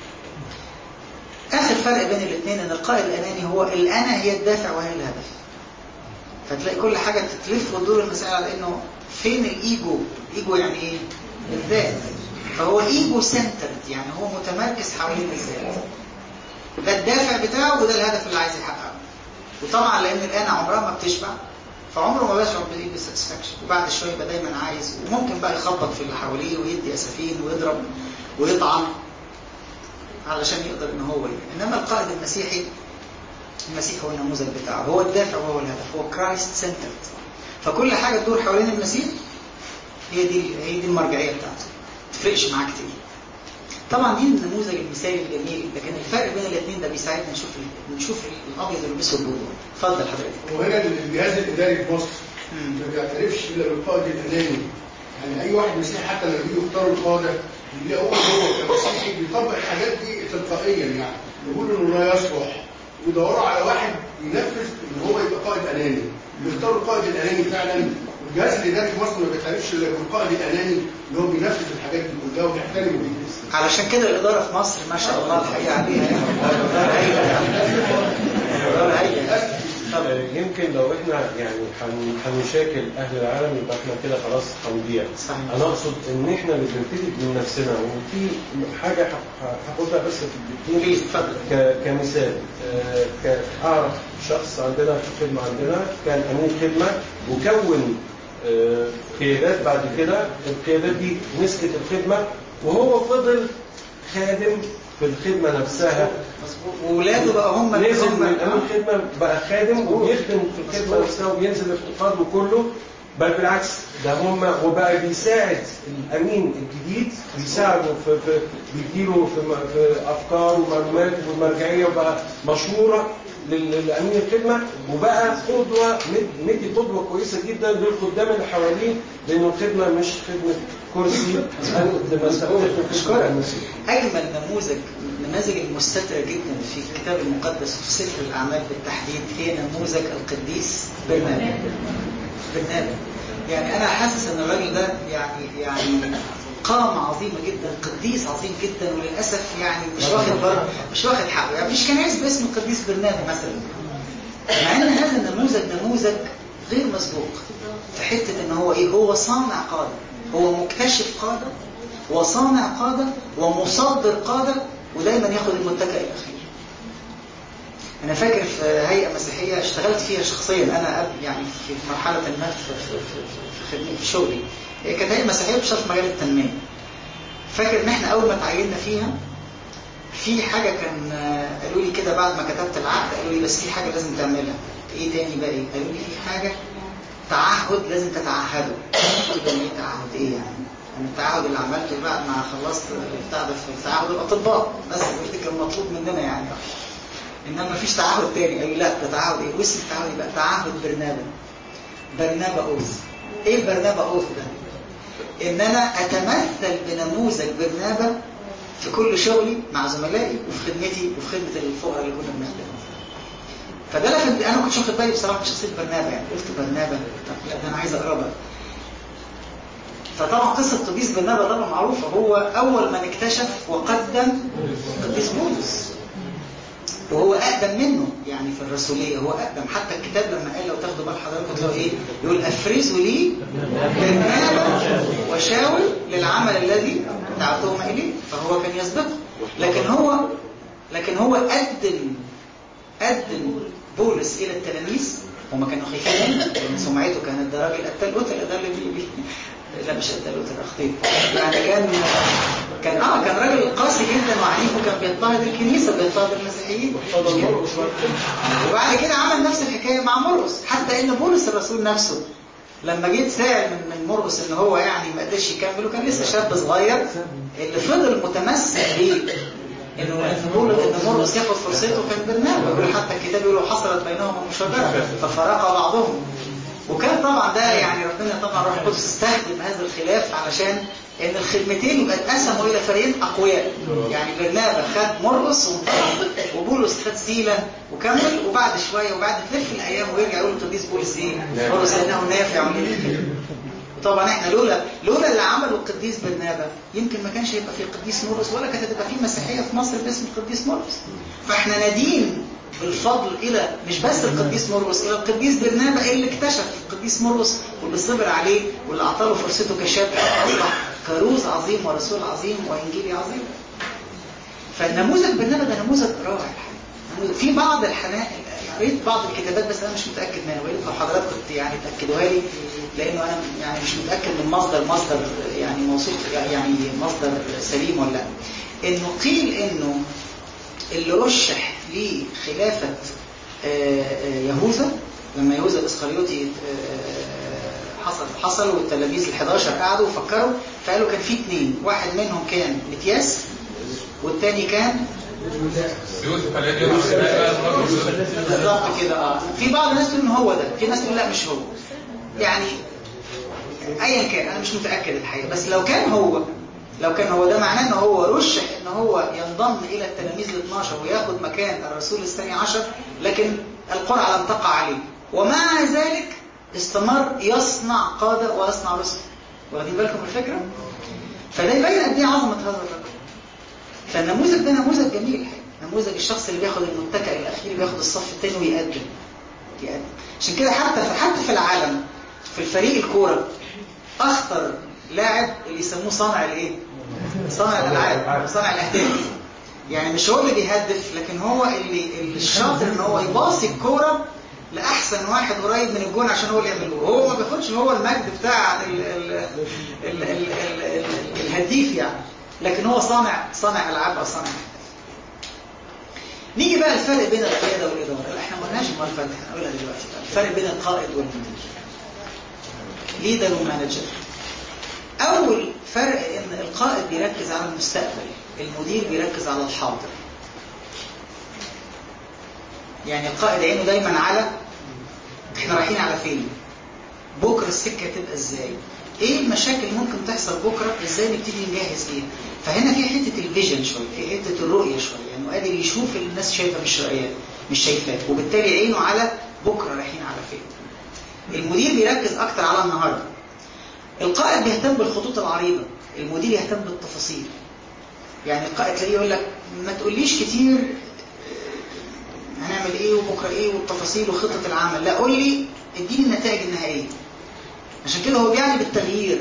اخر فرق بين الاثنين ان القائد الاناني هو الانا هي الدافع وهي الهدف فتلاقي كل حاجه تلف وتدور المسائل على انه فين الايجو ايجو يعني ايه الذات فهو ايجو سنترد يعني هو متمركز حوالين الذات ده الدافع بتاعه وده الهدف اللي عايز يحققه وطبعا لان الانا عمرها ما بتشبع فعمره ما بيشعر بالايه بالساتسفاكشن وبعد شويه يبقى دايما عايز وممكن بقى يخبط في اللي حواليه ويدي اسفين ويضرب ويطعن علشان يقدر ان هو يعني. انما القائد المسيحي المسيح هو النموذج بتاعه هو الدافع وهو الهدف هو كرايست سنترد فكل حاجه تدور حوالين المسيح هي دي هي دي المرجعيه بتاعته ما تفرقش معاه كتير طبعا دي النموذج المثالي الجميل لكن الفرق بين الاثنين ده بيساعدنا نشوف نشوف الابيض والاسود جوه اتفضل حضرتك وهنا الجهاز الاداري في مصر ما بيعترفش الا بالقائد الاناني يعني اي واحد مسيحي حتى لما بيجوا يختاروا القاده بيلاقوا هو كمسيحي بيطبق الحاجات دي تلقائيا يعني يقولوا انه لا يصلح ويدوروا على واحد ينفذ ان هو يبقى قائد اناني بيختاروا القائد الاناني فعلا والجهاز الاداري في مصر ما بيعترفش الا بالقائد الاناني اللي هو بينفذ الحاجات دي كلها وبيحترم دي علشان كده الإدارة في مصر ما شاء الله الحقيقة عليها يعني إدارة هايلة إدارة هايلة يمكن لو احنا يعني هن- هنشاكل اهل العالم يبقى احنا كده خلاص هنضيع صحيح. انا اقصد ان احنا اللي بنبتدي من نفسنا وفي حاجه ه- ه- هاخدها بس في بليز الدكتور اتفضل ك- كمثال آه، ك- اعرف شخص عندنا في الخدمه عندنا كان امين خدمه وكون آه، قيادات بعد كده القيادات دي مسكت الخدمة وهو فضل خادم في الخدمة نفسها وولاده بقى هم اللي نزل هم من أمين الخدمة بقى خادم وبيخدم في الخدمة نفسها وبينزل الافتقاد وكله بل بالعكس ده هم وبقى بيساعد الأمين الجديد بيساعده في, في بيديله في, م- في أفكار ومعلومات والمرجعية وبقى مشهورة لل- للأمين الخدمة وبقى قدوة مد- مدي قدوة كويسة جدا للخدام اللي حواليه لأنه الخدمة مش خدمة كرسي أنت مسؤول أشكرك أجمل نموذج من النماذج المستترة جدا في الكتاب المقدس وفي سفر الأعمال بالتحديد هي نموذج القديس برنابا برنابا يعني أنا حاسس إن الراجل ده يعني يعني قامة عظيمة جدا قديس عظيم جدا وللأسف يعني مش واخد بر مش واخد حقه يعني مفيش كنائس باسم القديس برنابا مثلا مع ان هذا النموذج نموذج غير مسبوق في حته ان هو ايه هو صانع قاده هو مكتشف قاده وصانع قاده ومصدر قاده ودايما ياخد المتكئ الاخير انا فاكر في هيئه مسيحيه اشتغلت فيها شخصيا انا قبل يعني في مرحله ما في في في, في, خدمتي في شغلي هي كانت هيئه مسيحيه بتشتغل في مجال التنميه فاكر ان احنا اول ما تعيننا فيها في حاجة كان آه، قالوا لي كده بعد ما كتبت العقد قالوا لي بس في حاجة لازم تعملها ايه تاني بقى ايه قالوا لي في حاجة تعهد لازم تتعهده قلت لهم ايه تعهد ايه يعني انا التعهد اللي عملته بعد ما خلصت بتاع ده في تعهد الاطباء بس قلت كان مطلوب مننا يعني انما مفيش تعهد تاني قالوا لي لا ده تعهد ايه واسم التعهد يبقى تعهد برنابا برنابا اوث ايه برنابا اوث ده ان انا اتمثل بنموذج برنابا في كل شغلي مع زملائي وفي خدمتي وفي خدمه الفقراء اللي كنا بنخدمهم فده لفت انا ما كنتش واخد بالي بصراحه من شخصيه برنابا يعني قلت برنابا طب لا ده انا عايز اقربها فطبعا قصه قديس برنابا طبعا معروفه هو اول من اكتشف وقدم قديس بولس وهو اقدم منه يعني في الرسوليه هو اقدم حتى الكتاب لما قال لو تاخدوا بال حضراتكم تلاقوا ايه يقول افرزوا لي برنابا وشاول للعمل الذي دعوتهم اليه فهو كان يسبقه لكن هو لكن هو قدم قدم بولس الى التلاميذ هم كانوا خايفين منه لان سمعته كانت ده راجل قتال قتل ده اللي بي بي لا مش قتال قتل اخطيت يعني كان كان اه كان راجل قاسي جدا وعنيف وكان بيضطهد الكنيسه بيضطهد المسيحيين مش كده؟ وبعد كده عمل نفس الحكايه مع مرقس حتى ان بولس الرسول نفسه لما جيت سائل من من مرقس ان هو يعني ما قدرش يكمل وكان لسه شاب صغير اللي فضل متمسك بيه انه ان بولس ان مرقس ياخد فرصته كان برنابا يقول حتى الكتاب يقول حصلت بينهم المشاجره ففرق بعضهم وكان طبعا ده يعني ربنا طبعا روح القدس استخدم هذا الخلاف علشان ان الخدمتين يبقى اتقسموا الى فريقين اقوياء يعني برنابا خد مرقس وانطلق وبولس خد سيلا وكمل وبعد شويه وبعد تلف الايام ويرجع يقول القديس بولس ايه مرقس انه نافع للخدمه وطبعا احنا لولا لولا اللي عمله القديس برنابا يمكن ما كانش هيبقى في قديس مرقس ولا كانت هتبقى في مسيحيه في مصر باسم القديس مرقس فاحنا نادين بالفضل الى مش بس القديس مرقس الى القديس برنابا اللي اكتشف القديس مرقس واللي صبر عليه واللي اعطى له فرصته كشاب اصبح كروز عظيم ورسول عظيم وانجيلي عظيم فالنموذج برنابا ده نموذج رائع نموذج- في بعض الحنان قريت بعض الكتابات بس انا مش متاكد منها ويا ريت لو حضراتكم كنت يعني تاكدوها لي لانه انا يعني مش متاكد من مصدر مصدر يعني موثوق يعني مصدر سليم ولا لا انه قيل انه اللي رشح لخلافه آه، آه، يهوذا لما يهوذا الاسخريوطي آه، حصل حصل والتلاميذ ال11 قعدوا وفكروا فقالوا كان في اثنين واحد منهم كان متياس والتاني كان يوسف الذي يوسف بقى بالظبط كده اه في بعض الناس تقول ان هو ده في ناس تقول لا مش هو يعني ايا كان انا مش متاكد الحقيقه بس لو كان هو لو كان هو ده معناه ان هو رشح ان هو ينضم الى التلاميذ ال 12 وياخد مكان الرسول الثاني عشر لكن القرعه لم تقع عليه ومع ذلك استمر يصنع قاده ويصنع رسل واخدين بالكم من الفكره فده يبين قد ايه عظمه هذا الرجل فالنموذج ده نموذج جميل الحقيقة. نموذج الشخص اللي بياخد المتكئ الاخير بياخد الصف الثاني ويقدم يقدم عشان كده حتى في حتى في العالم في الفريق الكوره اخطر لاعب اللي يسموه صانع الايه صانع الالعاب صانع الاهداف يعني مش هو اللي بيهدف لكن هو اللي اللي الشاطر ان هو يباصي الكوره لاحسن واحد قريب من الجون عشان هو اللي يعمله هو ما بياخدش هو المجد بتاع ال ال ال ال ال ال ال الهديف يعني لكن هو صانع صانع العاب او صانع أهداف. نيجي بقى الفرق بين القياده والاداره لا احنا ما قلناش المره اللي فاتت احنا هنقولها دلوقتي بقى الفرق بين القائد والمدير ليدر ومانجر اول فرق ان القائد بيركز على المستقبل المدير بيركز على الحاضر يعني القائد عينه دايما على احنا رايحين على فين بكره السكه تبقى ازاي ايه المشاكل اللي ممكن تحصل بكره ازاي نبتدي نجهز ليها فهنا في حته الفيجن شويه في حته الرؤيه شويه يعني قادر يشوف اللي الناس شايفه مش رؤيه مش شايفاه وبالتالي عينه على بكره رايحين على فين المدير بيركز اكتر على النهارده القائد بيهتم بالخطوط العريضه المدير يهتم بالتفاصيل يعني القائد تلاقيه يقول لك ما تقوليش كتير هنعمل ايه وبكره ايه والتفاصيل وخطه العمل لا قول لي اديني النتائج النهائيه عشان كده هو بيعني بالتغيير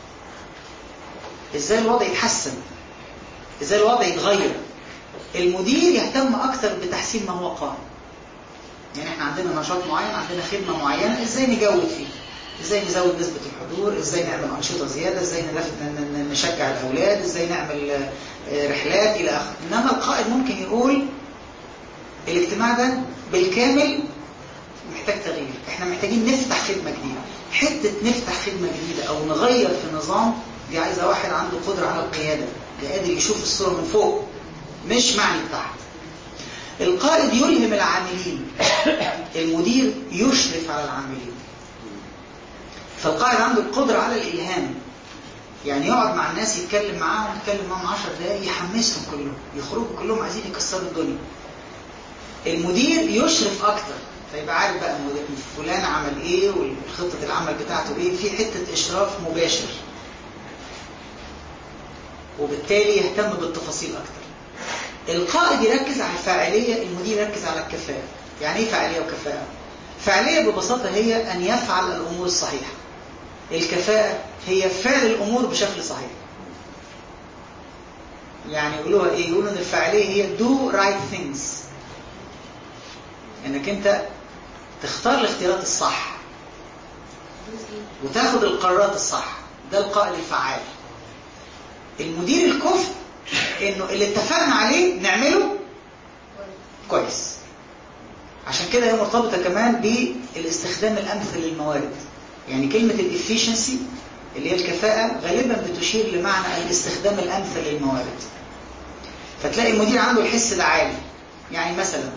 ازاي الوضع يتحسن ازاي الوضع يتغير المدير يهتم اكتر بتحسين ما هو قائم يعني احنا عندنا نشاط معين عندنا خدمه معينه ازاي نجود فيه ازاي نزود نسبة الحضور ازاي نعمل انشطة زيادة ازاي نشجع الاولاد ازاي نعمل رحلات الى اخره انما القائد ممكن يقول الاجتماع ده بالكامل محتاج تغيير احنا محتاجين نفتح خدمة جديدة حتة نفتح خدمة جديدة او نغير في نظام دي عايزة واحد عنده قدرة على القيادة ده قادر يشوف الصورة من فوق مش معني تحت القائد يلهم العاملين المدير يشرف على العاملين فالقائد عنده القدرة على الإلهام يعني يقعد مع الناس يتكلم معاهم يتكلم معاهم 10 دقايق يحمسهم كلهم يخرجوا كلهم عايزين يكسروا الدنيا المدير يشرف أكتر فيبقى عارف بقى فلان عمل إيه والخطة العمل بتاعته إيه في حتة إشراف مباشر وبالتالي يهتم بالتفاصيل أكتر القائد يركز على الفاعلية المدير يركز على الكفاءة يعني إيه فاعلية وكفاءة؟ فاعلية ببساطة هي أن يفعل الأمور الصحيحة الكفاءة هي فعل الأمور بشكل صحيح يعني يقولوها إيه؟ يقولوا أن الفاعلية هي do right things أنك أنت تختار الاختيارات الصح وتاخد القرارات الصح ده القائد الفعال المدير الكفء انه اللي اتفقنا عليه نعمله كويس عشان كده هي مرتبطة كمان بالاستخدام الأمثل للموارد يعني كلمة الافيشنسي اللي هي الكفاءة غالبا بتشير لمعنى الاستخدام الأمثل للموارد فتلاقي المدير عنده الحس ده عالي يعني مثلا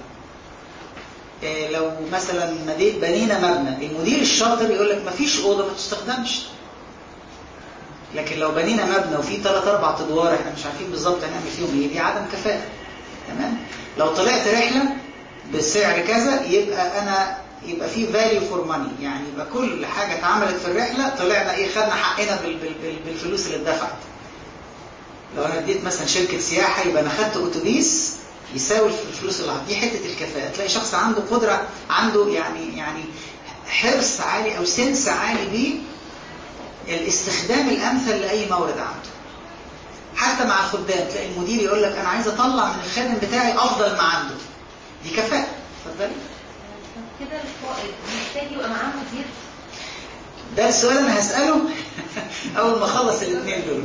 لو مثلا بنينا مبنى المدير الشاطر يقول لك مفيش أوضة ما تستخدمش لكن لو بنينا مبنى وفيه ثلاث اربع ادوار احنا مش عارفين بالظبط هنعمل فيهم ايه دي عدم كفاءة تمام لو طلعت رحلة بسعر كذا يبقى انا يبقى في فاليو فور ماني يعني يبقى كل حاجة اتعملت في الرحلة طلعنا ايه خدنا حقنا بال بال بال بالفلوس اللي اتدفعت لو انا اديت مثلا شركة سياحة يبقى انا خدت اتوبيس يساوي الفلوس اللي دي حتة الكفاءة تلاقي شخص عنده قدرة عنده يعني يعني حرص عالي او سنس عالي بيه الاستخدام الامثل لاي مورد عنده حتى مع الخدام تلاقي المدير يقول لك انا عايز اطلع من الخادم بتاعي افضل ما عنده دي كفاءة اتفضلي كده القائد محتاج يبقى معاه مدير ده السؤال انا هسأله اول ما اخلص الاثنين دول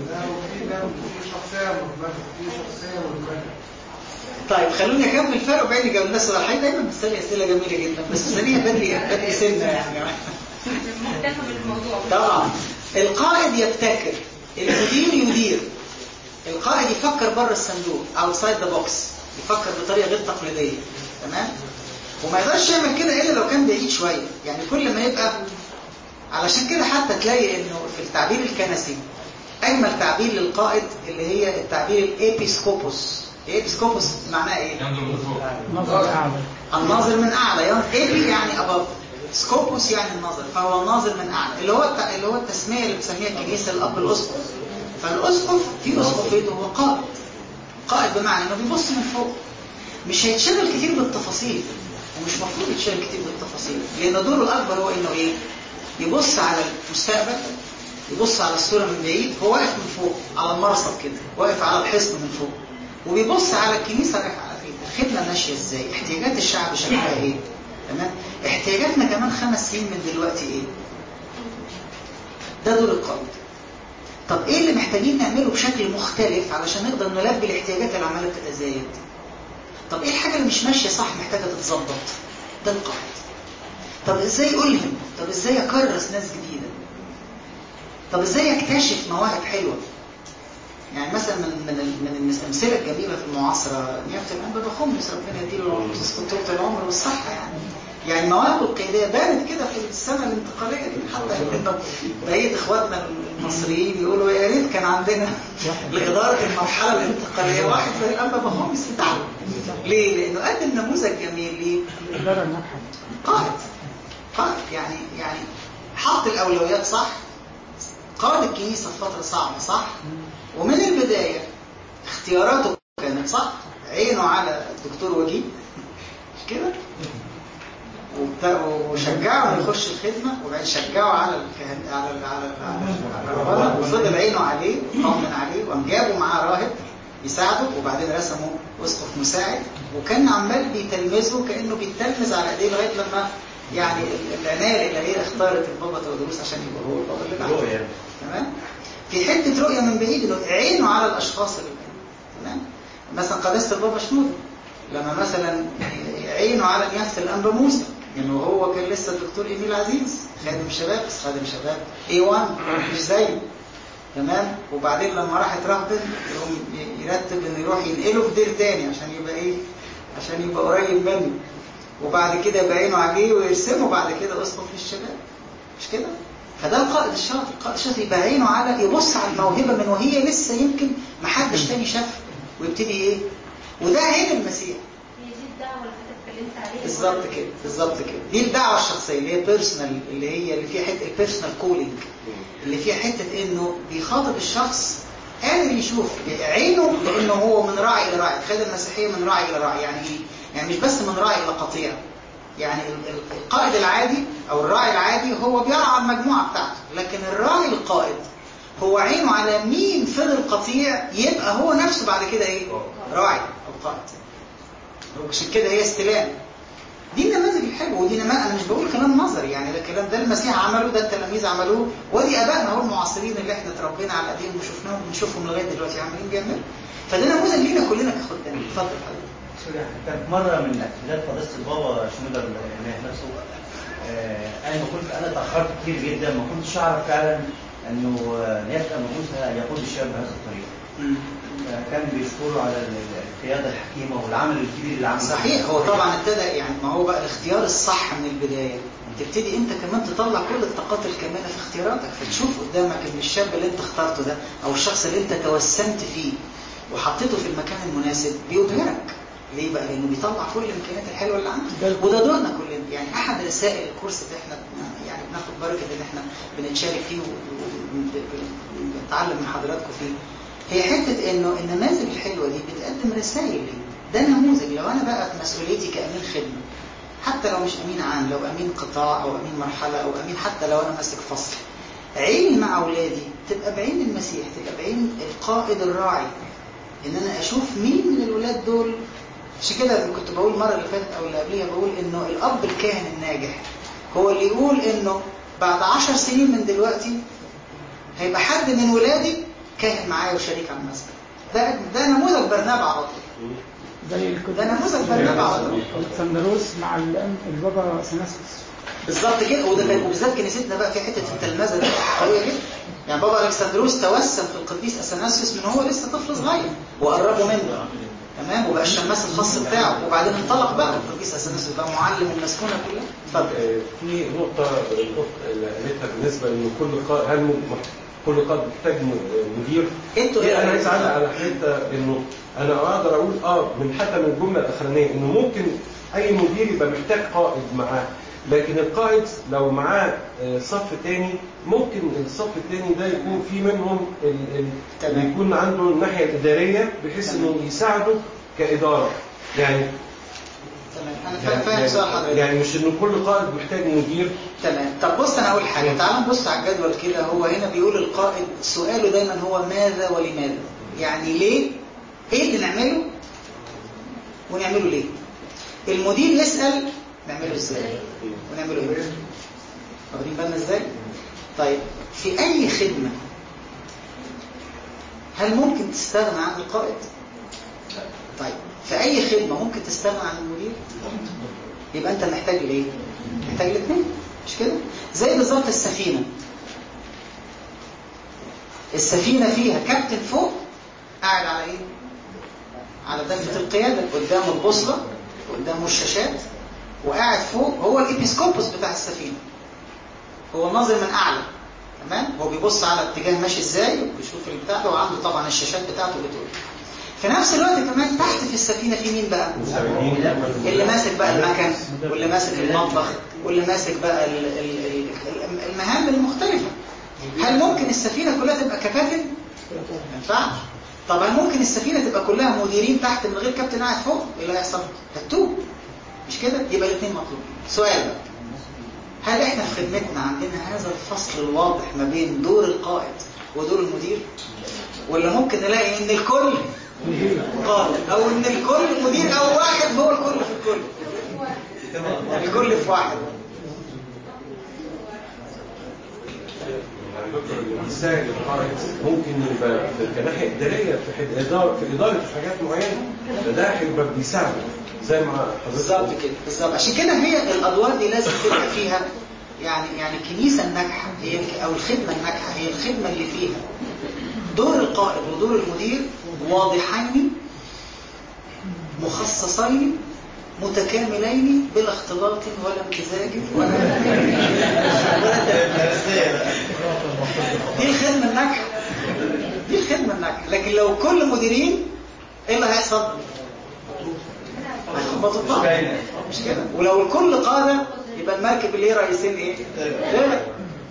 طيب خلوني اكمل الفرق وبعدين جاوب الناس على الحقيقه دايما بتسالي اسئله جميله جدا بس ثانيا بدري بدري سنه يعني مهتم بالموضوع طبعا القائد يبتكر المدير يدير القائد يفكر بره الصندوق outside the box يفكر بطريقه غير تقليديه تمام وما يقدرش يعمل كده الا لو كان بعيد شويه يعني كل ما يبقى علشان كده حتى تلاقي انه في التعبير الكنسي اجمل تعبير للقائد اللي هي التعبير الابيسكوبوس الابيسكوبوس معناه ايه ينظر من فوق نظر أعلى الناظر من اعلى يعني ايبي يعني اباف سكوبوس يعني النظر فهو الناظر من اعلى اللي هو الت... اللي هو التسميه اللي بتسميها الكنيسه الاب الاسقف فالاسقف في اسقف ايه هو قائد قائد بمعنى انه بيبص من فوق مش هيتشغل كتير بالتفاصيل ومش مفروض يتشغل كتير بالتفاصيل لان دوره الاكبر هو انه ايه يبص على المستقبل يبص على الصوره من بعيد هو واقف من فوق على المرصد كده واقف على الحصن من فوق وبيبص على الكنيسه رايحه على فين الخدمه ماشيه ازاي احتياجات الشعب شكلها ايه تمام احتياجاتنا كمان خمس سنين من دلوقتي ايه ده دور القائد طب ايه اللي محتاجين نعمله بشكل مختلف علشان نقدر نلبي الاحتياجات اللي عماله تتزايد طب ايه الحاجه اللي مش ماشيه صح محتاجه تتظبط ده القائد طب ازاي الهم طب ازاي اكرس ناس جديده طب ازاي اكتشف مواهب حلوه يعني مثلا من من من الامثله الجميله في المعاصره نيافه الانبا بخمس ربنا يديله طول العمر والصحه يعني يعني مواهبه القياديه بانت كده في السنه الانتقاليه دي حتى انه بقيه اخواتنا المصريين يقولوا يا ريت كان عندنا لاداره المرحله الانتقاليه واحد زي الانبا بخمس بتاعه ليه؟ لانه قدم نموذج جميل ليه؟ الإدارة الناجحة قائد قائد يعني يعني حط الاولويات صح قاد الكنيسه في فتره صعبه صح ومن البدايه اختياراته كانت صح عينه على الدكتور وجيه مش كده وبتاع- وشجعه انه يخش الخدمه وبعدين شجعه على الكهن على ال على ال على الرهبنه وفضل عينه عليه طمن عليه وقام جابوا معاه راهب يساعده وبعدين رسمه اسقف مساعد وكان عمال بيتلمذه كانه بيتلمذ على ايديه لغايه لما يعني ال- العنايه الالهيه اختارت البابا تودروس عشان يبقى هو البابا اللي بعده رؤية. تمام في حته رؤيه من بعيد انه عينه على الاشخاص اللي تمام مثلا قداسه البابا شنودة لما مثلا عينه على نيافه الانبا موسى انه هو كان لسه الدكتور ايميل عزيز خادم شباب بس خادم شباب اي 1 مش زيه تمام وبعدين لما راح يترهبن يقوم ي- يرتب انه يروح ينقله في دير تاني عشان يبقى ايه عشان يبقى قريب منه وبعد كده يبقى عينه عليه ويرسمه بعد كده اسقف للشباب مش كده فده القائد الشاطر القائد الشاطر يبقى عينه على يبص على الموهبه من وهي لسه يمكن ما حدش تاني شافها ويبتدي ايه وده عين المسيح هي دي الدعوه اللي حضرتك اتكلمت عليها بالظبط كده بالظبط كده دي الدعوه الشخصيه اللي هي بيرسونال اللي هي اللي فيها حته البيرسونال كولينج اللي فيها حته انه بيخاطب الشخص قادر يشوف عينه لانه هو من راعي الى راعي الخادم المسيحيه من راعي الى راعي يعني ايه؟ يعني مش بس من راعي الى قطيع يعني ال- ال- القائد العادي او الراعي العادي هو بيرعى المجموعه بتاعته لكن الراعي القائد هو عينه على مين فضل قطيع يبقى هو نفسه بعد كده ايه؟ راعي او قائد عشان كده هي استلام دي النماذج الحلوه ودي نماذج انا مش بقول كلام نظري يعني ده كلام ده المسيح عمله ده التلاميذ عملوه ودي ابائنا هو المعاصرين اللي احنا اتربينا على ايديهم وشفناهم بنشوفهم لغايه دلوقتي عاملين بيعملوا فده نموذج لينا كلنا كخدام اتفضل حضرتك سوري كانت مرة من اعتقادات قداسة البابا شنودر هناك نفسه آه، أنا ما كنت أنا تأخرت كتير جدا ما كنتش أعرف فعلا إنه آه، نيافة أبو موسى يقود الشباب بهذا الطريق آه، كان بيشكره على ال- ال- القيادة الحكيمة والعمل الكبير اللي عمله صحيح هو طبعا ابتدى يعني ما هو بقى الاختيار الصح من البدايه تبتدي انت كمان تطلع كل الطاقات الكامنه في اختياراتك فتشوف قدامك ان الشاب اللي انت اخترته ده او الشخص اللي انت توسمت فيه وحطيته في المكان المناسب بيبهرك ليه بقى؟ لانه بيطلع كل الامكانيات الحلوه اللي عندك وده دورنا كلنا يعني احد رسائل الكورس اللي احنا بن- يعني بناخد بركه ان احنا بنتشارك فيه وبنتعلم من حضراتكم فيه هي حته انه النماذج الحلوه دي بتقدم رسائل لي ده نموذج لو انا بقى في مسؤوليتي كامين خدمه حتى لو مش امين عام لو امين قطاع او امين مرحله او امين حتى لو انا ماسك فصل عيني مع اولادي تبقى بعين المسيح تبقى بعين القائد الراعي ان انا اشوف مين من الولاد دول عشان كده كنت بقول المره اللي فاتت او اللي قبليها بقول انه الاب الكاهن الناجح هو اللي يقول انه بعد عشر سنين من دلوقتي هيبقى حد من ولادي كاهن معايا وشريك على المسبح ده ده نموذج برنابا على طول زي ده نموذج برنابا على طول الكسندروس مع الأم- البابا سناسوس بالظبط كده وده كان وبالذات كنيستنا بقى في حته التلمذه دي قويه جدا يعني بابا الكسندروس توسم في القديس اثناسيوس من هو لسه طفل صغير وقربوا منه تمام وبقى الشماس الخاص بتاعه وبعدين انطلق بقى القديس اثناسيوس بقى معلم المسكونه كلها اتفضل آه، في نقطة الأخت اللي قالتها بالنسبة إن كل قائد هل م- كل قائد محتاج م- مدير؟ انتوا إيه ايه أنا عايز رأيكم؟ أعلق على حتة إنه أنا أقدر أقول أه من حتى من الجملة الأخرانية إنه ممكن أي مدير يبقى محتاج قائد معاه لكن القائد لو معاه آه، صف تاني ممكن الصف التاني ده يكون في منهم ال... ال... تمام. يكون عنده الناحية الإدارية بحيث إنه يساعده كإدارة يعني تمام انا فاهم فاهم سؤال حضرتك يعني مش إنه كل قائد محتاج مدير تمام طب بص انا اقول حاجه تعال نبص على الجدول كده هو هنا بيقول القائد سؤاله دايما هو ماذا ولماذا يعني ليه ايه اللي نعمله ونعمله ليه المدير يسال نعمله ازاي ونعمله ايه واخدين بالنا ازاي طيب في اي خدمه هل ممكن تستغنى عن القائد طيب في اي خدمه ممكن تستغنى عن المدير يبقى انت محتاج لايه محتاج الاثنين مش كده زي بالظبط السفينه السفينه فيها كابتن فوق قاعد على ايه على دفه القياده قدامه البوصله قدامه الشاشات وقاعد فوق هو الابيسكوبوس بتاع السفينه هو الناظر من اعلى تمام هو بيبص على اتجاه ماشي ازاي وبيشوف البتاع ده وعنده طبعا الشاشات بتاعته بتقول في نفس الوقت كمان تحت في السفينه في مين بقى اللي ماسك بقى المكن واللي ماسك المطبخ واللي ماسك بقى ال ال ال المهام المختلفه هل ممكن السفينه كلها تبقى كباتن ما ينفعش طب هل ممكن السفينه تبقى كلها مديرين تحت من غير كابتن قاعد فوق ايه اللي هيحصل هتوب مش كده يبقى الاثنين مطلوبين سؤال بقى هل احنا في خدمتنا عندنا هذا الفصل الواضح ما بين دور القائد ودور المدير ولا ممكن نلاقي ان الكل قائد او ان الكل مدير او واحد هو الكل في الكل الكل في واحد يعني دكتور الانسان القائد ممكن يبقى كناحيه اداريه في حد اداره في اداره حاجات معينه فده هيبقى بيساعده زي ما حضرتك بالظبط كده بالظبط عشان كده هي الادوار دي لازم تبقى فيها يعني يعني الكنيسه الناجحه هي او الخدمه الناجحه هي الخدمه اللي فيها دور القائد ودور المدير واضحين مخصصين متكاملين بلا اختلاط ولا امتزاج ولا دي الخدمه الناجحه دي الخدمه الناجحه لكن لو كل مديرين ايه اللي هيحصل؟ هيخبطوا بعض مش كده ولو الكل قاده يبقى المركب اللي هي رئيسين ايه؟ غير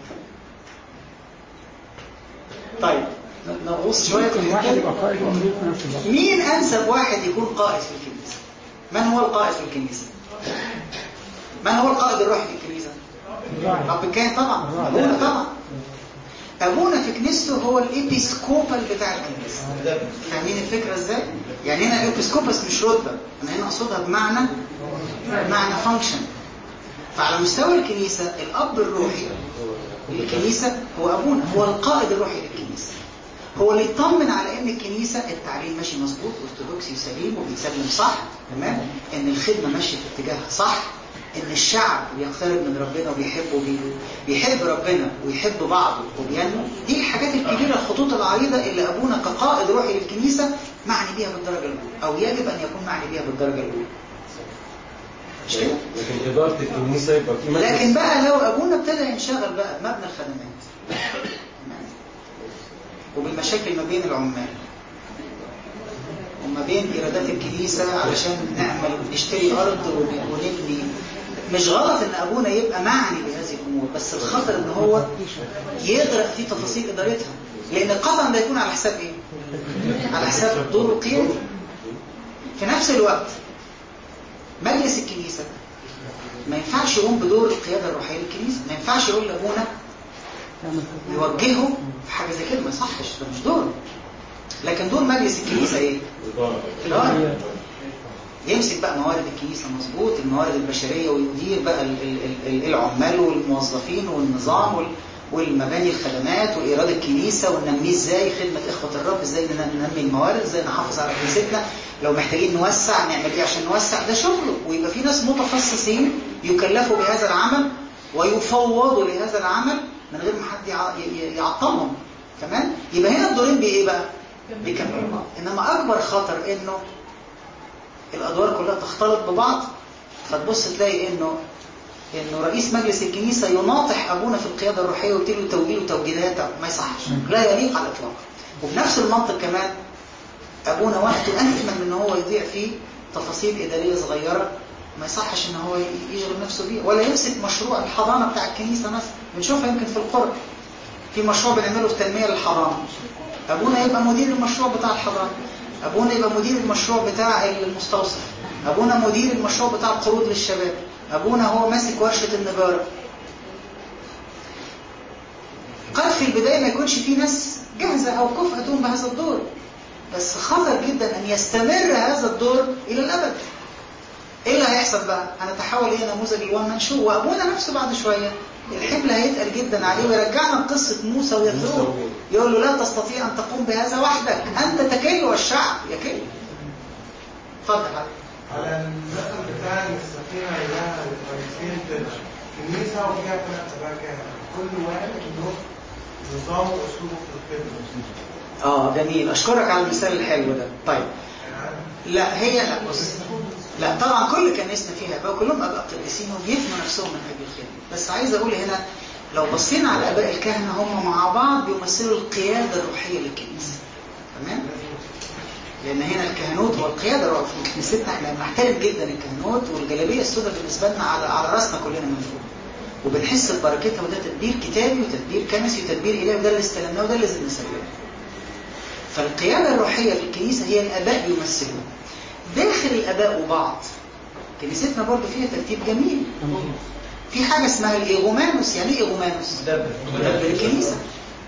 طيب نغوص شويه في ممكن واحد الحكايه يبقى قائد ومدير في نفس الوقت مين انسب واحد يكون قائد في الكنيسه من هو القائد في الكنيسه من هو القائد الروحي في الكنيسه الراعي. رب الكاهن طبعا ابونا طبعا ابونا في كنيسته هو الابيسكوبال بتاع الكنيسه فاهمين الفكره ازاي يعني هنا الابيسكوبس مش رتبه انا هنا اقصدها بمعنى معنى فانكشن فعلى مستوى الكنيسه الاب الروحي للكنيسه هو ابونا هو القائد الروحي للكنيسه هو اللي يطمن على ان الكنيسه التعليم ماشي مظبوط ارثوذكسي سليم وبيتسلم صح تمام ان الخدمه ماشيه في اتجاهها صح ان الشعب بيقترب من ربنا وبيحبه وبي- بيحب ربنا ويحب بعضه وبينمو دي الحاجات الكبيره الخطوط العريضه اللي ابونا كقائد روحي للكنيسه معني بيها بالدرجه الاولى او يجب ان يكون معني بيها بالدرجه الاولى مش كده لكن اداره الكنيسه يبقى في مجلس. لكن بقى لو ابونا ابتدى ينشغل بقى بمبنى الخدمات وبالمشاكل ما بين العمال وما بين ايرادات الكنيسه علشان نعمل نشتري ارض ون- ونبني مش غلط ان ابونا يبقى معني بهذه الامور بس الخطر ان هو يغرق في تفاصيل ادارتها لان قطعا ده يكون على حساب ايه؟ على حساب الدور القيادي في نفس الوقت مجلس الكنيسه ما ينفعش يقوم بدور القياده الروحيه للكنيسه ما ينفعش يقول لابونا تعمل كده. يوجهه في حاجه زي كده ما يصحش ده مش دوره لكن دور مجلس الكنيسه ايه إدارة. الاداره يمسك بقى موارد الكنيسه مظبوط الموارد البشريه ويدير بقى ال- ال- ال- العمال والموظفين والنظام وال- والمباني الخدمات وايراد الكنيسه وننميه ازاي خدمه اخوه الرب ازاي نن- ننمي الموارد ازاي نحافظ على كنيستنا لو محتاجين نوسع نعمل ايه عشان نوسع ده شغله ويبقى في ناس متخصصين يكلفوا بهذا العمل ويفوضوا لهذا العمل من غير ما حد يع- ي- يعطلهم تمام يبقى هنا الدورين بايه بقى بيكملوا بعض انما اكبر خطر انه الادوار كلها تختلط ببعض فتبص تلاقي انه انه رئيس مجلس الكنيسه يناطح ابونا في القياده الروحيه ويبتدي له توجيه وتوجيهات ما يصحش لا يليق على الاطلاق وبنفس المنطق كمان ابونا وقته اثمن من ان هو يضيع فيه تفاصيل اداريه صغيره ما يصحش ان هو يشغل نفسه بيها ولا يمسك مشروع الحضانه بتاع الكنيسه مثلا بنشوفها يمكن في القرى في مشروع بنعمله في تنميه للحضانه ابونا يبقى مدير المشروع بتاع الحضانه ابونا يبقى مدير المشروع بتاع المستوصف ابونا مدير المشروع بتاع القروض للشباب ابونا هو ماسك ورشه النجاره قد في البدايه ما يكونش في ناس جاهزه او كفء تقوم بهذا الدور بس خطر جدا ان يستمر هذا الدور الى الابد ايه اللي هيحصل بقى هنتحول الى نموذج الوان مان شو وابونا نفسه بعد شويه الحمل هيتقل جدا عليه ويرجعنا لقصه موسى ويتروه يقول له لا تستطيع ان تقوم بهذا وحدك انت تكل والشعب يكل اتفضل حضرتك. على المثل بتاع إن السفينة لها رئيسين كده كنيسة وفيها ثلاث أماكن كل واحد له نظام وأسلوبه في الخدمة اه جميل اشكرك على المثال الحلو ده طيب يعني لا هي لا بص لا طبعا كل كنيسنا فيها اباء كلهم اباء قديسين وبيفنوا نفسهم من اجل الخدمه بس عايز اقول هنا لو بصينا على اباء الكهنه هم مع بعض بيمثلوا القياده الروحيه للكنيسه تمام لان هنا الكهنوت هو القياده الروحيه في كنيستنا احنا بنحترم جدا الكهنوت والجلابيه السوداء بالنسبه لنا على على راسنا كلنا من فوق وبنحس ببركتها وده تدبير كتابي وتدبير كنسي وتدبير الهي وده اللي استلمناه وده اللي لازم نسلمه فالقيادة الروحية في الكنيسة هي الآباء يمثلون داخل الآباء وبعض كنيستنا برضو فيها ترتيب جميل في حاجة اسمها الإيغومانوس يعني إيه إيغومانوس؟ مدبر مدبر الكنيسة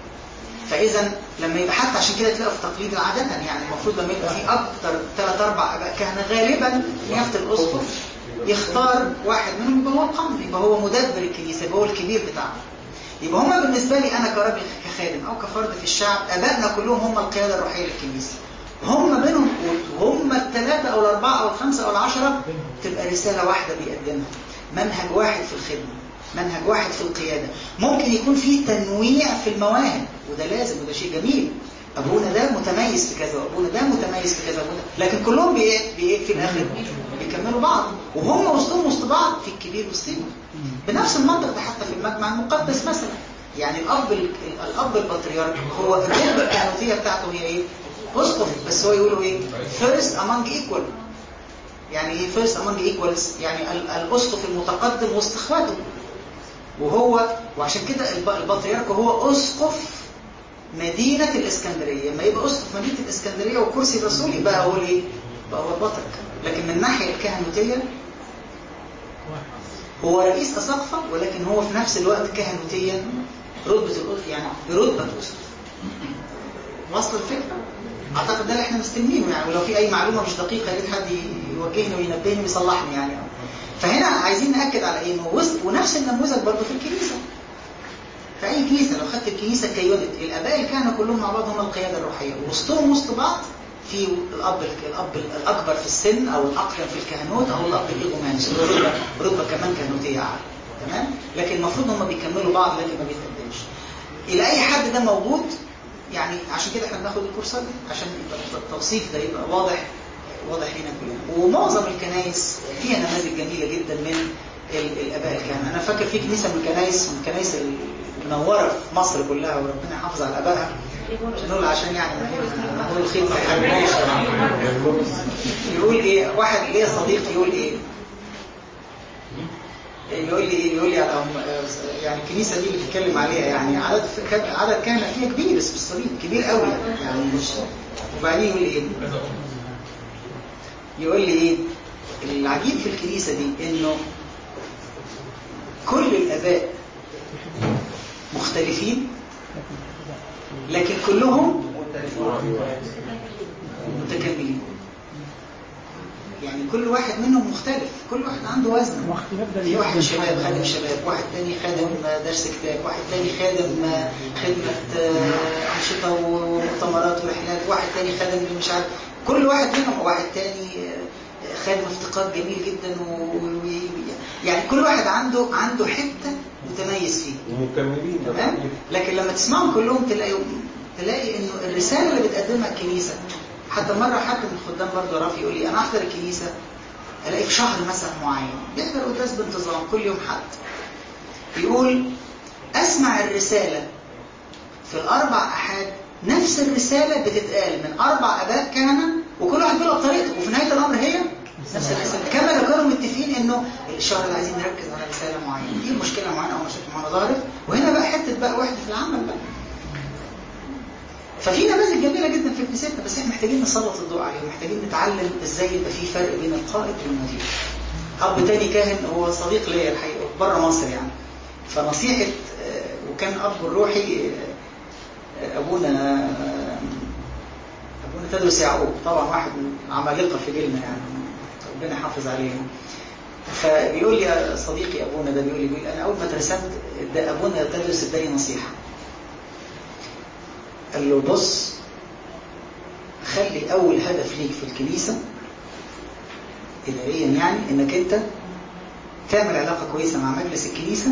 فإذا لما يبقى حتى عشان كده تلاقوا في تقليد عادة يعني المفروض لما يبقى في أكتر ثلاث أربع آباء كهنة غالبا نيافة الأسقف يختار واحد منهم يبقى هو القمر يبقى هو مدبر الكنيسة يبقى هو الكبير بتاعهم يبقى هما بالنسبة لي أنا كراجل كخادم أو كفرد في الشعب أبائنا كلهم هم القيادة الروحية للكنيسة هم بينهم وهم الثلاثة أو الأربعة أو الخمسة أو العشرة تبقى رسالة واحدة بيقدمها منهج واحد في الخدمة منهج واحد في القيادة ممكن يكون فيه تنويع في المواهب وده لازم وده شيء جميل أبونا ده متميز في كذا وأبونا ده متميز في كذا وأبونا لكن كلهم بي... بي... في الآخر بيكملوا بعض وهم وسطهم وسط بعض في الكبير والصغير بنفس المنطق ده حتى في المجمع المقدس مثلا يعني الأب ال... الأب البطريرك هو الرتبة الكهنوتية بتاعته هي إيه؟ أسقف بس هو يقولوا إيه؟ first among equal يعني ايه first among equals يعني ال- الأسقف المتقدم وسط اخواته وهو وعشان كده الب- البطريرك هو أسقف مدينة الإسكندرية لما يبقى أسقف مدينة الإسكندرية وكرسي الرسول يبقى هو الايه؟ بقى هو البطرك لكن من الناحية الكهنوتية هو رئيس أساقفة ولكن هو في نفس الوقت كهنوتيا رتبة الأسقف يعني برتبة أسقف واصل الفكرة؟ أعتقد ده اللي احنا مستلمينه يعني ولو في أي معلومة مش دقيقة يا ريت حد يوجهني وينبهني ويصلحني يعني فهنا عايزين نأكد على إيه؟ إنه وسط ونفس النموذج برضه في الكنيسة في أي كنيسة لو خدت الكنيسة كيونت الآباء الكهنة كلهم مع بعض هم القيادة الروحية وسطهم وسط بعض في الأب الأب الأكبر في السن أو الأقدم في الكهنوت أو الأب الإيغومانس رتبة رتبة كمان كهنوتية عالية تمام لكن المفروض هم بيكملوا بعض لكن ما بيتقدمش إلى أي حد ده موجود يعني عشان كده احنا بناخد الكورسات دي عشان يبقى التوصيف ده يبقى واضح واضح لنا كلنا ومعظم الكنائس فيها نماذج جميلة جدا من ال- الآباء الكهنة أنا فاكر في كنيسة من الكنائس من الكنائس المنورة في مصر كلها وربنا يحافظ على آبائها مش نقول عشان يعني نقول الخير ما يحرمناش يقول ايه واحد ليا صديق يقول ايه يقول لي ايه يقول لي على أم- يعني الكنيسه دي اللي بتتكلم عليها يعني عدد عدد كهنه فيها كبير بس مش صغير كبير قوي يعني, يعني مش وبعدين يقول لي ايه يقول لي ايه العجيب في الكنيسه دي انه كل الاباء مختلفين لكن كلهم متكاملين يعني كل واحد منهم مختلف كل واحد عنده وزن واختلاف ده في واحد بيخدم شباب حاجة. خادم شباب واحد تاني خادم درس كتاب واحد تاني خادم خدمة آه، أنشطة ومؤتمرات ورحلات واحد تاني خادم اللي مش عارف كل واحد منهم واحد تاني آه، خادم افتقاد جميل جدا و... و... يعني كل واحد عنده عنده حتة متميز فيه ومكملين ده تمام صحيح. لكن لما تسمعهم كلهم تلاقي تلاقي انه الرساله اللي بتقدمها الكنيسه حتى مره حد من الخدام برضه رافي يقول لي انا احضر الكنيسه الاقي في شهر مثلا معين بيحضر قداس بانتظام كل يوم حد يقول اسمع الرساله في الاربع احاد نفس الرساله بتتقال من اربع اباء كهنه وكل واحد بيقولها بطريقته وفي نهايه الامر هي نفس الرساله كما لو كانوا متفقين انه الشهر ده عايزين نركز على رساله معينه دي مشكله معينه او مشاكل معينه ظهرت وهنا بقى حته بقى وحده في العمل بقى ففي نماذج جميله جدا في كنيستنا بس احنا محتاجين نسلط الضوء عليها محتاجين نتعلم ازاي يبقى في فرق بين القائد والمدير اب تاني كاهن هو صديق ليا الحقيقه بره مصر يعني فنصيحه آه، وكان اب الروحي آه، ابونا آه، ابونا تدرس يعقوب طبعا واحد من عمالقه في جيلنا يعني ربنا يحافظ عليهم فبيقول لي يا صديقي ابونا ده بيقول لي بيقول انا اول ما اترسمت ده ابونا تدرس اداني نصيحه قال له بص خلي اول هدف ليك في الكنيسه اداريا يعني انك انت تعمل علاقه كويسه مع مجلس الكنيسه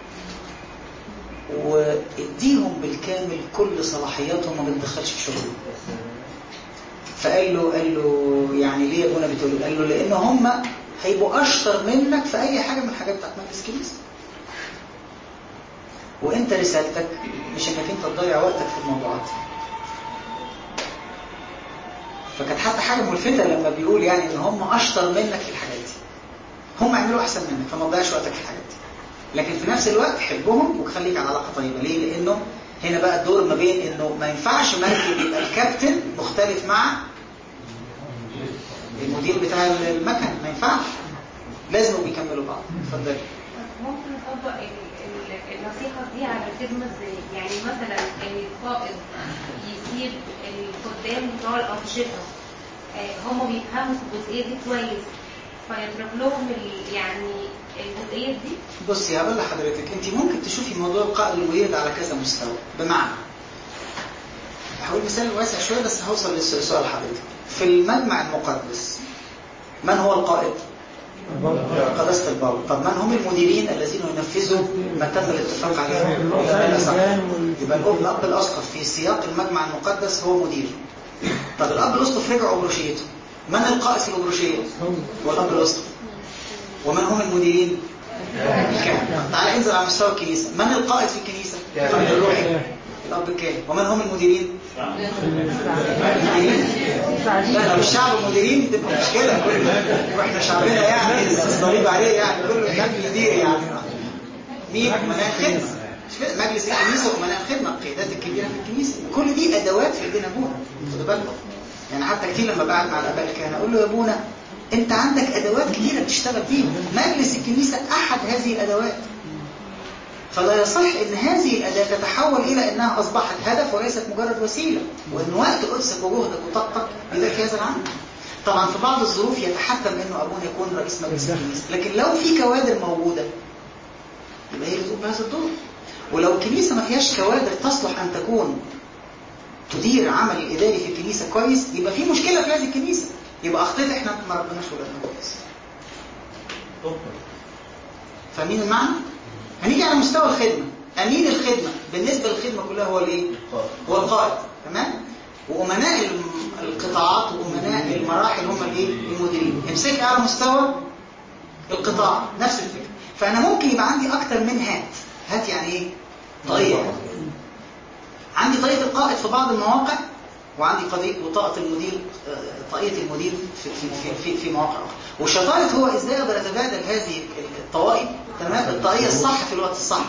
واديهم بالكامل كل صلاحياتهم وما تدخلش في شغلهم فقال له قال له يعني ليه يا ابونا بتقول له؟ قال له لان هم هيبقوا اشطر منك في اي حاجه من الحاجات بتاعت مجلس الكنيسه وانت رسالتك مش انك انت تضيع وقتك في الموضوعات دي. فكانت حتى حاجه ملفته لما بيقول يعني ان هم اشطر منك في الحاجات دي هم يعملوا احسن منك فما تضيعش وقتك في الحاجات دي لكن في نفس الوقت حبهم وخليك على علاقه طيبه ليه لانه هنا بقى الدور ما بين انه ما ينفعش مركب يبقى الكابتن مختلف مع المدير بتاع المكن ما ينفعش لازم بيكملوا بعض اتفضلي ممكن نطبق ال- ال- النصيحة دي على الخدمة ازاي؟ يعني مثلا ان القائد يسيب الخدام بتوع الأنشطة آه، هم بيفهموا في الجزئية دي كويس فيترك لهم ال- يعني الجزئية دي بصي هقول لحضرتك انت ممكن تشوفي موضوع القائد المدير ده على كذا مستوى بمعنى هقول مثال واسع شويه بس هوصل للسؤال حضرتك في المجمع المقدس من هو القائد؟ قداسة البابا طب من هم المديرين الذين ينفذوا ما تم الاتفاق عليه يبقى الأسقف. يبقى الأب الأب الأسقف في سياق المجمع المقدس هو مدير طب الأب الأسقف رجع أبروشيته من القائد في الأبروشية؟ هو الأب الأسقف ومن هم المديرين؟ الكهنة تعال انزل على مستوى الكنيسة من القائد في الكنيسة؟ القائد الروحي الأب الكاهن ومن هم المديرين؟ المديرين لا لو الشعب مديرين تبقى مشكلة كله واحنا شعبنا يعني ضريب عليه يعني كله هناك يدير يعني مين أمناء الخدمة مش كده؟ مجلس الكنيسة وأمناء الخدمة القيادات الكبيرة في الكنيسة وكل دي أدوات في إيدينا أبونا خدوا بالكم يعني حتى كتير لما بقعد مع الآباء الكهنة أقول له يا أبونا أنت عندك أدوات كتيرة بتشتغل بيها مجلس الكنيسة أحد هذه الأدوات فلا يصح ان هذه الأداة تتحول إلى أنها أصبحت هدف وليست مجرد وسيلة وأن وقت قدسك وجهدك وطاقتك يبقى في هذا العمل طبعا في بعض الظروف يتحتم أنه أبونا يكون رئيس مجلس الكنيسة لكن لو في كوادر موجودة يبقى هي اللي تقوم بهذا الدور ولو الكنيسة ما فيهاش كوادر تصلح أن تكون تدير عمل الإداري في الكنيسة كويس يبقى في مشكلة في هذه الكنيسة يبقى أخطيت إحنا ما ربناش ولادنا كويس فاهمين المعنى؟ هنيجي على مستوى الخدمة أمين الخدمة بالنسبة للخدمة كلها هو الإيه؟ هو القائد تمام؟ وأمناء الم- القطاعات وأمناء المراحل هم الإيه؟ المديرين امسكي على مستوى القطاع نفس الفكرة فأنا ممكن يبقى عندي أكتر من هات هات يعني إيه؟ طاقية عندي طاقية القائد في بعض المواقع وعندي قضية وطاقة المدير آه، طاقية المدير في في في في, في مواقع أخرى والشطارة هو إزاي أقدر أتبادل هذه الطوائف تمام الطاقية الصح في الوقت الصح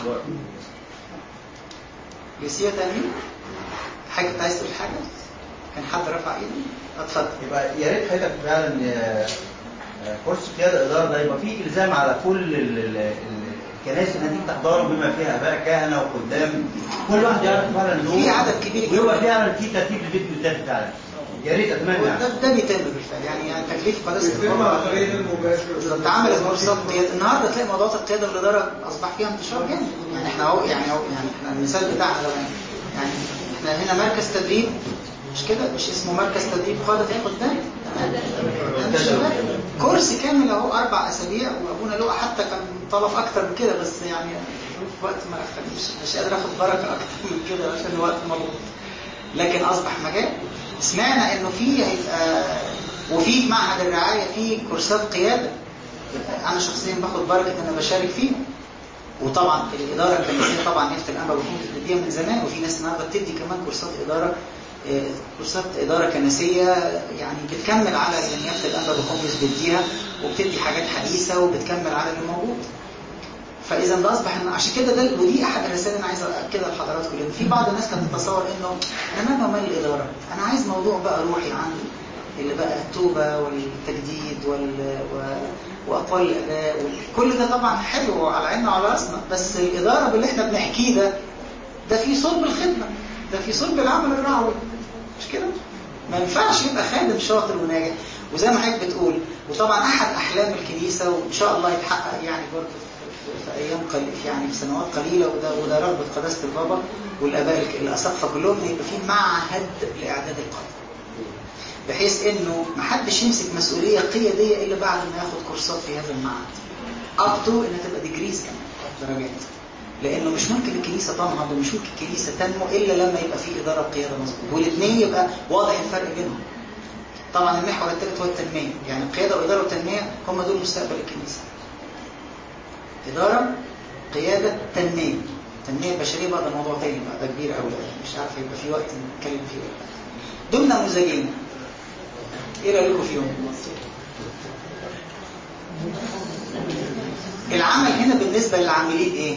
يسير تأمين حاجة كنت عايز تقول حاجة كان حد رفع ايده اتفضل يبقى يا ريت حضرتك فعلا آه، آه، كورس قياده الاداره ده يبقى فيه الزام على كل ال- ال- ال- الكنائس اللي هتيجي تحضره بما فيها اباء كهنه وخدام كل واحد يعرف فعلا دوره في عدد كبير ويبقى جدا. فعلا في ترتيب للبيت بالذات فعلا يا ريت اتمنى يعني. ده, ده بيتم بالفعل يعني يعني تكليف قداسة بيتم عن البابا طريق المباشر بالظبط عملت كورسات قيادة النهارده تلاقي موضوعات القيادة والإدارة أصبح فيها انتشار جامد يعني احنا اهو يعني اهو يعني احنا المثال بتاعنا لو يعني احنا هنا مركز تدريب مش كده مش اسمه مركز تدريب قادة خدام يعني شباب. كورس كامل اهو أربع أسابيع وأبونا لقى حتى كان طلب أكتر من كده بس يعني في وقت ما مش, مش قادر آخد بركة أكتر من كده عشان الوقت مضغوط لكن أصبح مجال سمعنا إنه في هيبقى وفي معهد الرعاية في كورسات قيادة أنا شخصيا باخد بركة إن أنا بشارك فيه وطبعا الإدارة الكنسية طبعا نفت الأنبا بكون بتديها من زمان وفي ناس النهارده بتدي كمان كورسات إدارة آه، كورسات إدارة كنسية يعني بتكمل على اللي نيافة الأنبا بخمس بتديها وبتدي حاجات حديثة وبتكمل على اللي موجود فاذا ده اصبح إن عشان كده ده ودي احد الرسائل اللي انا عايز اكدها لحضراتكم لان في بعض الناس كانت تتصور انه انا مالي ومال الاداره انا عايز موضوع بقى روحي عندي اللي بقى التوبه والتجديد وال... و... واقوال الاباء وال- كل ده طبعا حلو على عيننا وعلى راسنا بس الاداره باللي احنا بنحكيه ده ده في صلب الخدمه ده في صلب العمل الرعوي مش كده؟ ما ينفعش يبقى خادم شاطر وناجح وزي ما حضرتك بتقول وطبعا احد احلام الكنيسه وان شاء الله يتحقق يعني برضه في, في, في ايام قليل يعني في سنوات قليله وده وده رغبه قداسه البابا والاباء الاساقفه كلهم إن يبقى في معهد لاعداد القاده بحيث انه محدش يمسك مسؤوليه قياديه الا بعد ما ياخد كورسات في هذا المعهد اب تو انها تبقى ديجريز كمان درجات لانه مش ممكن الكنيسه تنهض ومش ممكن الكنيسه تنمو الا لما يبقى في اداره وقياده مظبوط والاثنين يبقى واضح الفرق بينهم طبعا المحور الثالث هو التنميه يعني القياده واداره والتنميه هم دول مستقبل الكنيسه اداره قياده تنميه التنميه البشريه بقى ده موضوع تاني بقى ده كبير قوي مش عارف هيبقى في وقت نتكلم فيه ولا لا. دول نموذجين ايه رايكم فيهم العمل هنا بالنسبه للعاملين ايه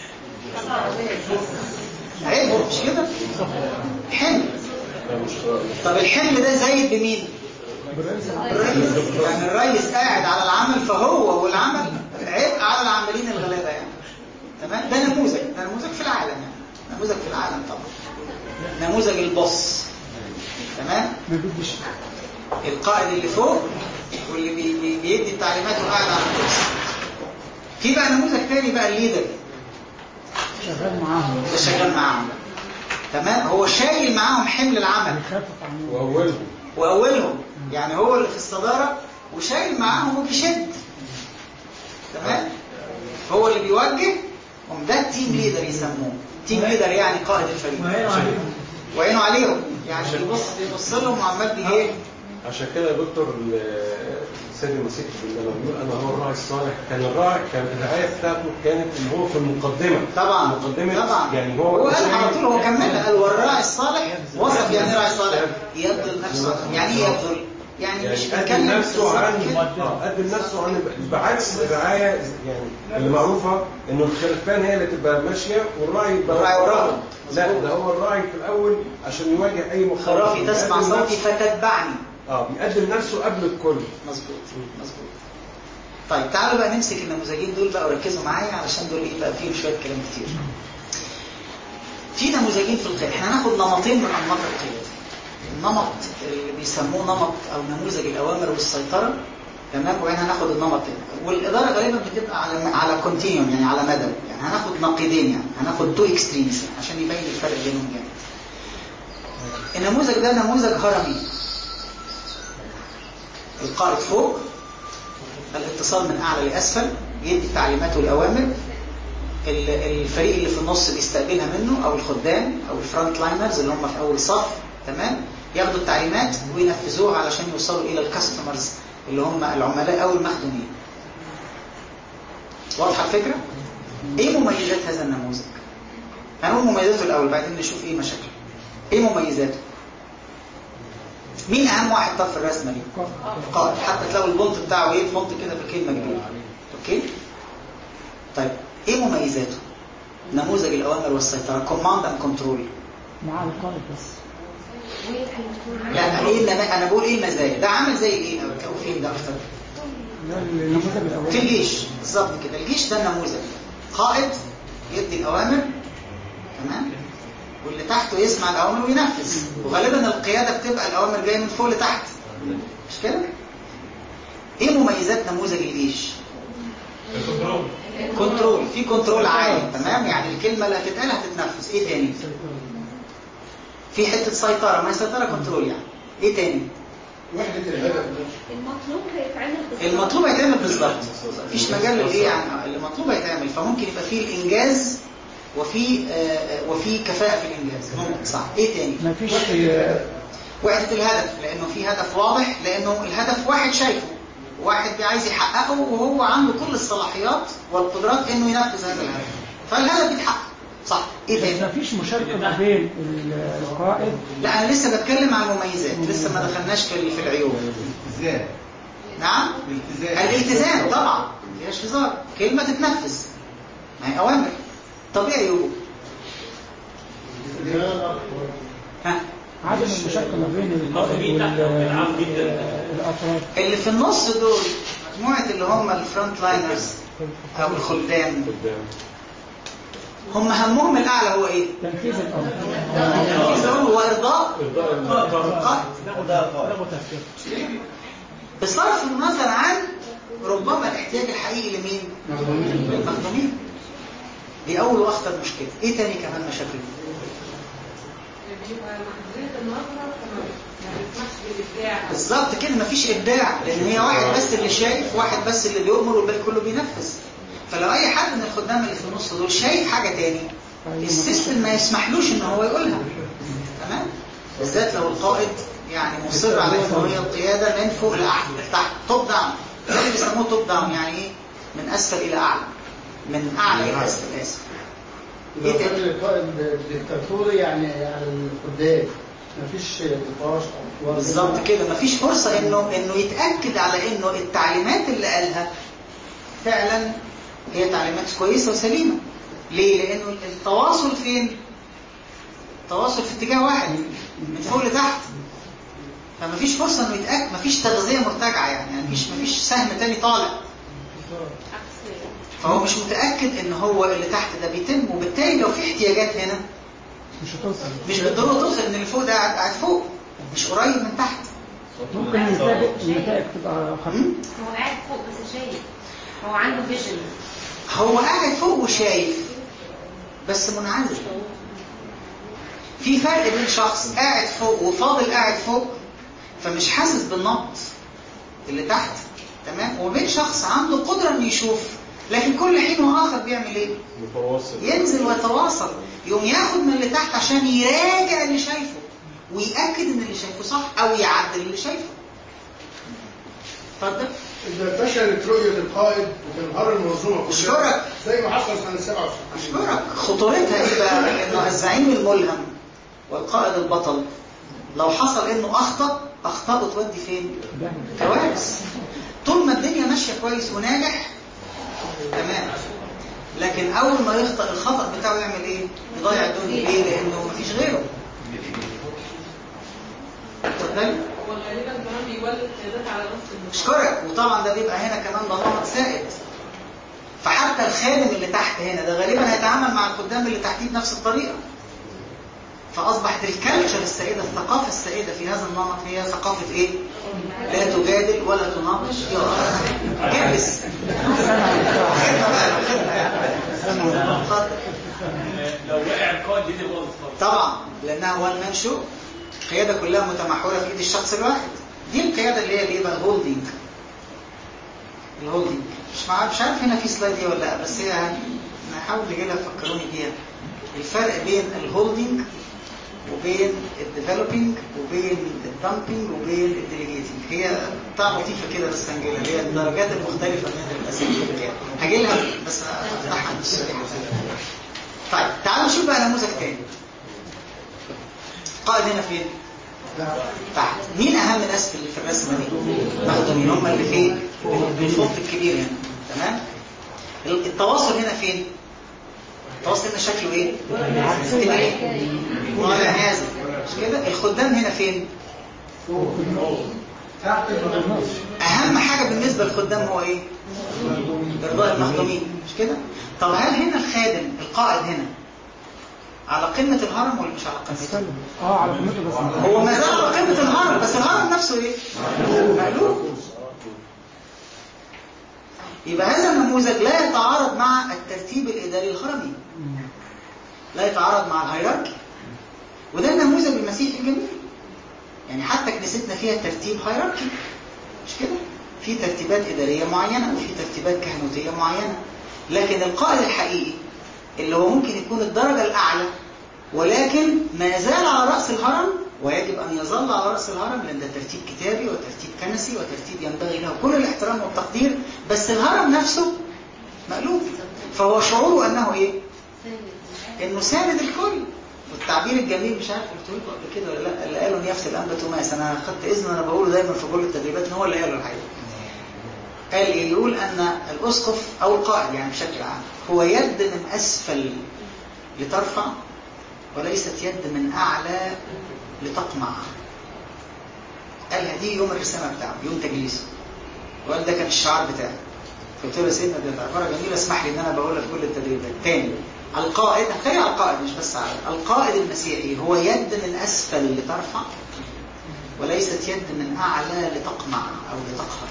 عيب مش كده حمل طب الحمل ده زايد بمين الرئيس يعني الرئيس قاعد على العمل فهو والعمل عبء على العاملين الغلابه يعني تمام ده نموذج ده نموذج في العالم يعني نموذج في العالم طبعا نموذج البص تمام ما بديش القائد اللي فوق واللي بي بي بيدي التعليمات وقاعد على الكرسي في بقى نموذج تاني بقى الليدر شغال معاهم ده شغال معاهم تمام هو شايل معاهم حمل العمل بيخفف عنهم واولهم واولهم يعني هو اللي في الصداره وشايل معاهم وبيشد تمام هو اللي بيوجه هم ده التيم ليدر يسموه تيم ليدر يعني قائد الفريق وعينه عليهم يعني بيبص بيبص لهم وعمال بي ايه عشان كده يا دكتور ال- السيد المسيح لما بيقول انا هو الراعي الصالح كان الراعي كان الرعايه بتاعته كانت اللي هو في المقدمه طبعا مقدمه طبعا يعني هو هو قال على طول هو كملها قال والراعي الصالح وصف يعني ايه راعي صالح يبذل نفسه يعني ايه يبذل يعني يعني مش قدم بيتكلم نفسه عن بالظبط كده. آه، قدم نفسه عن بعكس الرعايه يعني اللي معروفه انه الخلفان هي اللي تبقى ماشيه والراعي يبقى الراعي وراها. لا ده هو الراعي في الاول عشان يواجه اي مخاطر خرافي تسمع بيقدم صوتي نفسه- فتتبعني اه بيقدم نفسه قبل الكل مظبوط مظبوط طيب تعالوا بقى نمسك النموذجين دول بقى وركزوا معايا علشان دول ايه بقى فيهم شويه كلام كتير في نموذجين في القيادة احنا هناخد نمطين من انماط القيادة النمط اللي بيسموه نمط او نموذج الاوامر والسيطرة تمام وبعدين هناخد النمط الثاني والاداره غالبا بتبقى على على كونتينيوم يعني على مدى يعني هناخد نقيضين يعني هناخد تو اكستريمز عشان يبين الفرق بينهم جامد النموذج ده نموذج هرمي القائد فوق الاتصال من اعلى لاسفل يدي التعليمات والاوامر ال- الفريق اللي في النص بيستقبلها منه او الخدام او الفرونت لاينرز اللي هم في اول صف تمام ياخدوا التعليمات وينفذوها علشان يوصلوا الى الكاستمرز اللي هم العملاء او المخدومين واضحه الفكره ايه مميزات هذا النموذج هنقول مميزاته الاول بعدين نشوف ايه مشاكله ايه مميزاته مين اهم واحد طب في الرسمه دي القائد حتى تلاقوا البونت بتاعه ايه فونت كده بكلمه كبيره اوكي طيب ايه مميزاته نموذج الاوامر والسيطره كوماند اند كنترول مع القائد بس لا ايه النما- انا بقول ايه المزايا ده عامل زي ايه او بتلاقوه فين ده اكتر ده النموذج الاول في الجيش بالظبط كده الجيش ده النموذج قائد يدي الاوامر تمام واللي تحته يسمع الاوامر وينفذ وغالبا القياده بتبقى الاوامر جايه من فوق لتحت مش كده ايه مميزات نموذج الجيش الكنترول كنترول في كنترول عالي تمام يعني الكلمه اللي هتتقال هتتنفذ ايه تاني في حته سيطره ما هي سيطره كنترول يعني ايه تاني وحدة الهدف نفسه المطلوب هيتعمل بالظبط. المطلوب هيتعمل بالظبط مفيش مجال للايه يعني المطلوب هيتعمل فممكن يبقى فيه الانجاز وفي آه، آه، وفي كفاءه في الانجاز ممكن صح ايه تاني ما فيش وحده الهدف لانه في هدف واضح لانه الهدف واحد شايفه واحد عايز يحققه وهو عنده كل الصلاحيات والقدرات انه ينفذ هذا الهدف فالهدف يتحقق صح ايه بس ما تاني فيش مشاركه ما بين القائد لا انا لسه بتكلم عن المميزات لسه ما دخلناش في في العيوب التزام نعم الالتزام الالتزام طبعا ما فيهاش هزار كلمه تتنفذ ما هي اوامر طبيعي عيوبه ها عدم المشاركه ما بين القائد والاطراف اللي في النص دول مجموعه اللي هم الفرونت لاينرز او الخدام قدام هم همهم الاعلى هو ايه تنفيذ الامر تنفيذ الأمر وارضاء إرضاء القائد ده قائد بصرف النظر عن ربما الاحتياج الحقيقي لمين؟ للمخدومين دي اول واخطر مشكله ايه تاني كمان مشاكل بيبقى محدودية النظرة فما ما بيسمحش بالإبداع بالظبط كده مفيش ابداع لان هي واحد بس اللي شايف واحد بس اللي بيؤمر والباقي كله بينفذ فلو اي حد من الخدام اللي في النص دول شايف حاجه تاني السيستم ما يسمحلوش ان هو يقولها تمام بالذات لو القائد يعني مصر على ان هي القياده من فوق لاحد لتحت توب داون زي اللي بيسموه توب داون يعني ايه من اسفل الى اعلى من اعلى الى اسفل اسف لو كان القائد ديكتاتوري يعني على الخدام مفيش نقاش او حوار بالظبط كده مفيش فرصة انه انه يتأكد على انه التعليمات اللي قالها فعلا هي تعليمات كويسة وسليمة ليه؟ لانه التواصل فين؟ التواصل في اتجاه واحد من فوق لتحت فمفيش فرصة انه يتأكد مفيش تغذية مرتجعة يعني, يعني مفيش مفيش سهم تاني طالع فهو مش متأكد ان هو اللي تحت ده بيتم وبالتالي لو في احتياجات هنا مش هتوصل مش بالضرورة توصل ان اللي فوق ده قاعد قاعد فوق مش قريب من تحت ممكن النتائج النتائج تبقى خطأ هو قاعد فوق بس شايف هو عنده فيجن هو قاعد فوق وشايف بس منعزل في فرق بين شخص قاعد فوق وفاضل قاعد فوق فمش حاسس بالنبض اللي تحت تمام وبين شخص عنده قدرة انه يشوف لكن كل حين واخر بيعمل ايه متواصل ينزل ويتواصل يقوم ياخد من اللي تحت عشان يراجع اللي شايفه ويأكد ان اللي شايفه صح او يعدل اللي شايفه اتفضل إذا فشلت رؤية القائد وتنهار المنظومة كلها أشكرك. زي ما حصل سنة 67 أشكرك خطورتها إيه بقى؟ إنه الزعيم الملهم والقائد البطل لو حصل إنه أخطأ أخطاءه تودي فين؟ كوارث طول ما الدنيا ماشية كويس وناجح تمام لكن أول ما يخطأ الخطأ بتاعه يعمل إيه؟ يضيع الدنيا ليه؟ لأنه مفيش غيره اتفضلي وغالبا كمان بيولد قيادات على نفس النظام اشكرك وطبعا ده بيبقى هنا كمان ضمان سائد فحتى الخادم اللي تحت هنا ده غالبا هيتعامل مع الخدام اللي تحتيه بنفس الطريقه فاصبحت الكالتشر السائده الثقافه السائده في هذا النمط هي ثقافه ايه لا تجادل ولا تناقش يا كبس خدمه بقى لو خدمه يعني اتفضل لو وقع القائد دي باظت خالص طبعا لانها وان مان شو القياده كلها متمحوره في ايد الشخص الواحد دي القياده اللي هي بيبقى الهولدنج الهولدنج مش عارف مش عارف هنا في سلايد دي ولا لا بس هي نحاول نجيبها فكروني بيها الفرق بين الهولدنج وبين الديفلوبينج وبين الدامبينج وبين الديليجيتنج هي بتاع لطيفه كده بس هنجيلها هي الدرجات المختلفه من الاسئله كده هاجي لها بس افتحها مش طيب تعالوا نشوف بقى نموذج تاني قائد هنا فين؟ تحت مين اهم ناس في في الرسمه دي؟ مخدومين هم اللي فين؟ في الفوق الكبير هنا تمام؟ التواصل هنا فين؟ التواصل هنا شكله ايه؟ تبقى ايه؟ طالع نازل مش كده؟ الخدام هنا فين؟ اهم حاجه بالنسبه للخدام هو ايه؟ ارضاء المخدومين مش كده؟ طب هل هنا الخادم القائد هنا على قمة الهرم ولا مش على قمته؟ اه على قيمته بس هو ما زال على قمة الهرم بس الهرم نفسه ايه؟ مقلوب يبقى هذا النموذج لا يتعارض مع الترتيب الإداري الهرمي لا يتعارض مع الهيراركي وده النموذج المسيحي الجميل يعني حتى كنيستنا فيها ترتيب هيراركي مش كده؟ في ترتيبات إدارية معينة وفي ترتيبات كهنوتية معينة لكن القائد الحقيقي اللي هو ممكن يكون الدرجة الأعلى ولكن ما زال على رأس الهرم ويجب أن يظل على رأس الهرم لأن ده ترتيب كتابي وترتيب كنسي وترتيب ينبغي له كل الاحترام والتقدير بس الهرم نفسه مقلوب فهو شعوره أنه إيه؟ إنه ساند الكل والتعبير الجميل مش عارف قلت لكم قبل كده ولا لا اللي قاله نيافة الأنبا توماس أنا خدت إذن أنا بقوله دايما في كل التدريبات إن هو اللي قاله الحقيقة قال إيه؟ يقول أن الأسقف أو القائد يعني بشكل عام هو يد من أسفل لترفع وليست يد من أعلى لتقمع قالها دي يوم الرسالة بتاعه يوم تجليسه وقال ده كان الشعار بتاعه قلت له يا سيدنا دي عبارة جميلة اسمح لي ان انا بقولها في كل التدريبات تاني القائد هتخلي على القائد مش بس على القائد المسيحي هو يد من اسفل لترفع وليست يد من أعلى لتقمع أو لتقهر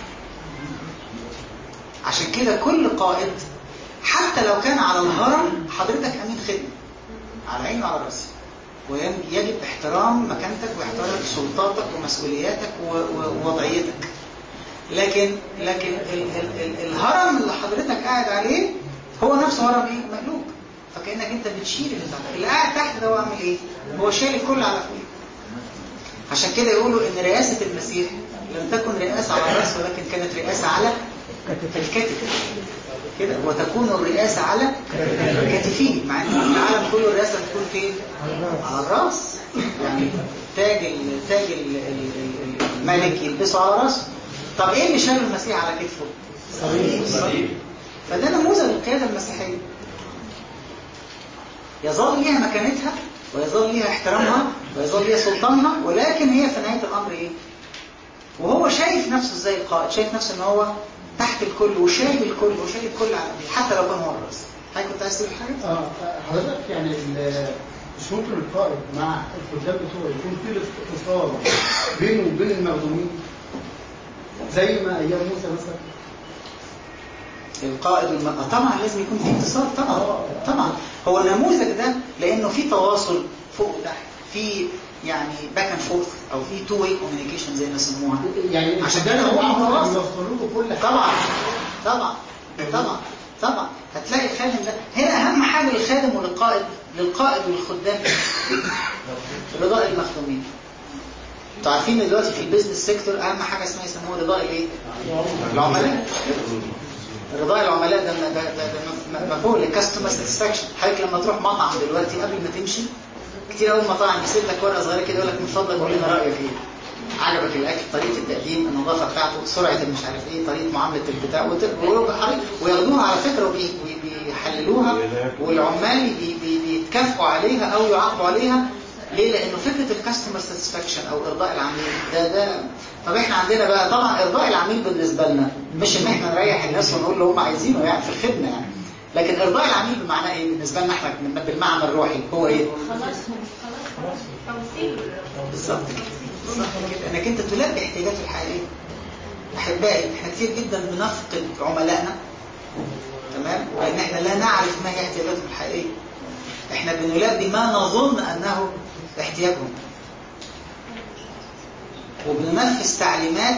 عشان كده كل قائد حتى لو كان على الهرم حضرتك أمين خدمة على عيني وعلى راسي ويجب احترام مكانتك واحترام سلطاتك ومسؤولياتك و- و- ووضعيتك لكن لكن ال ال ال الهرم اللي حضرتك قاعد عليه هو نفسه هرم ايه مقلوب فكانك انت بتشيل اللي تحت اللي قاعد تحت ده هو عامل ايه هو شايل الكل على فوق عشان كده يقولوا ان رئاسه المسيح لم تكن رئاسه على الراس ولكن كانت رئاسه على الكتف كده وتكون الرئاسه على كتفيه مع ان في العالم كله الرئاسه بتكون فين على الراس يعني تاج ال- تاج ال- ال- ال- الملك يلبسه على راسه طب ايه اللي شال المسيح على كتفه الصليب فده نموذج القياده المسيحيه يظل ليها مكانتها ويظل ليها احترامها ويظل ليها سلطانها ولكن هي في نهايه الامر ايه وهو شايف نفسه ازاي القائد شايف نفسه ان هو تحت الكل وشايل الكل وشايل الكل على ايديه حتى لو كان هو الراس حضرتك كنت عايز تقول حاجه اه حضرتك يعني ال- مش ممكن القائد مع الخدام بتوعه يكون في اتصال بينه وبين المخدومين زي ما ايام موسى مثلا القائد والم... آه طبعا لازم يكون في اتصال طبعا طبعا هو النموذج ده لانه في تواصل فوق وتحت في يعني باك اند فورث او في تو واي كوميونيكيشن زي ما يسموها يعني عشان الخدام كده اللي هو معاهم متواصل بيوصلوا له كل حاجه طبعا طبعا طبعا طبعا هتلاقي الخادم ده هنا اهم حاجه للخادم وللقائد للقائد والخدام رضاء المخدومين انتوا عارفين إن دلوقتي في البيزنس سيكتور اهم حاجه اسمها يسموها رضاء الايه العملاء رضاء العملاء ده ده ده, ده م- مفهوم للكاستمر ساتسفاكشن حضرتك لما تروح مطعم دلوقتي قبل ما تمشي كتير قوي مطاعم يسيب لك ورقه صغيره كده يقول لك من فضلك قول لنا رايك ايه عجبك الاكل طريقه التقديم النظافه بتاعته سرعه المش عارف ايه طريقه معامله البتاع وت- ويبقى حريق- وياخدوها على فكره وبي- وبي- وبيحللوها والعمال بي- بي- بيتكافئوا عليها او يعاقبوا عليها ليه؟ لانه فكره الكاستمر ساتسفاكشن او ارضاء العميل ده ده طب احنا عندنا بقى طبعا ارضاء العميل بالنسبه لنا مش ان احنا نريح الناس ونقول له هم عايزينه يعني في الخدمه يعني لكن ارضاء العميل بمعنى ايه بالنسبه لنا احنا بالمعنى الروحي هو ايه؟ خلاص خلاص توصيل بالظبط كده بالظبط كده انك انت تلبي احتياجاته الحقيقيه احبائي احنا كتير جدا بنفقد عملائنا تمام لان احنا لا نعرف ما هي احتياجاتهم الحقيقيه احنا بنلبي ما نظن انه احتياجهم وبننفذ تعليمات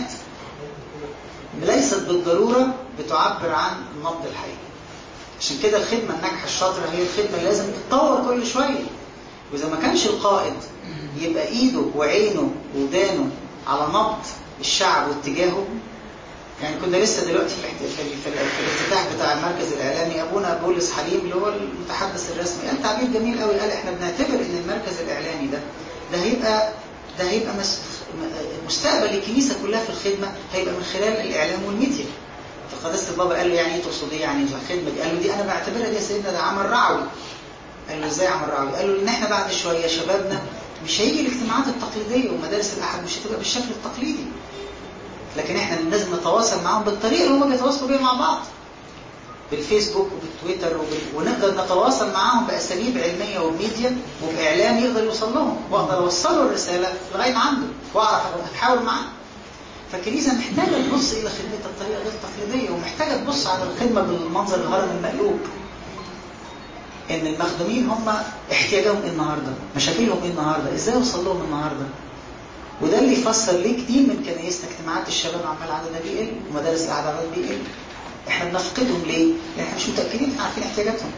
ليست بالضروره بتعبر عن النبض الحقيقي عشان كده الخدمه الناجحه الشاطره هي الخدمه اللي لازم تتطور كل شويه واذا ما كانش القائد يبقى ايده وعينه ودانه على نبض الشعب واتجاهه يعني كنا لسه دلوقتي في الاحت- في, ال- في, ال- في الافتتاح بتاع المركز الاعلامي ابونا بولس حليم اللي هو المتحدث الرسمي قال تعبير جميل قوي قال احنا بنعتبر ان المركز الاعلامي ده ده هيبقى ده هيبقى مس- م- مستقبل الكنيسه كلها في الخدمه هيبقى من خلال الاعلام والميديا فقداسه البابا قال له يعني ايه تقصد ايه يعني الخدمه دي قال له دي انا بعتبرها دي يا سيدنا ده عمل رعوي قال له ازاي عمل رعوي قال له ان احنا بعد شويه شبابنا مش هيجي الاجتماعات التقليديه ومدارس الاحد مش هتبقى بالشكل التقليدي لكن احنا لازم نتواصل معاهم بالطريقه اللي هم بيتواصلوا بيها مع بعض بالفيسبوك وبالتويتر وبال... ونقدر نتواصل معاهم باساليب علميه وميديا وباعلام يقدر يوصل لهم واقدر اوصل له الرساله لغايه عنده واعرف اتحاور معاه فالكنيسه محتاجه تبص الى خدمتها بطريقه غير تقليديه ومحتاجه تبص على الخدمه بالمنظر الهرم المقلوب ان المخدومين هم احتياجهم ايه النهارده مشاكلهم ايه النهارده ازاي اوصل لهم النهارده وده اللي يفسر ليه كتير من كنايسنا اجتماعات الشباب عمال عددها بيقل ومدارس القعده عددها بيقل احنا بنفقدهم ليه؟ لان احنا مش متاكدين احنا عارفين احتياجاتهم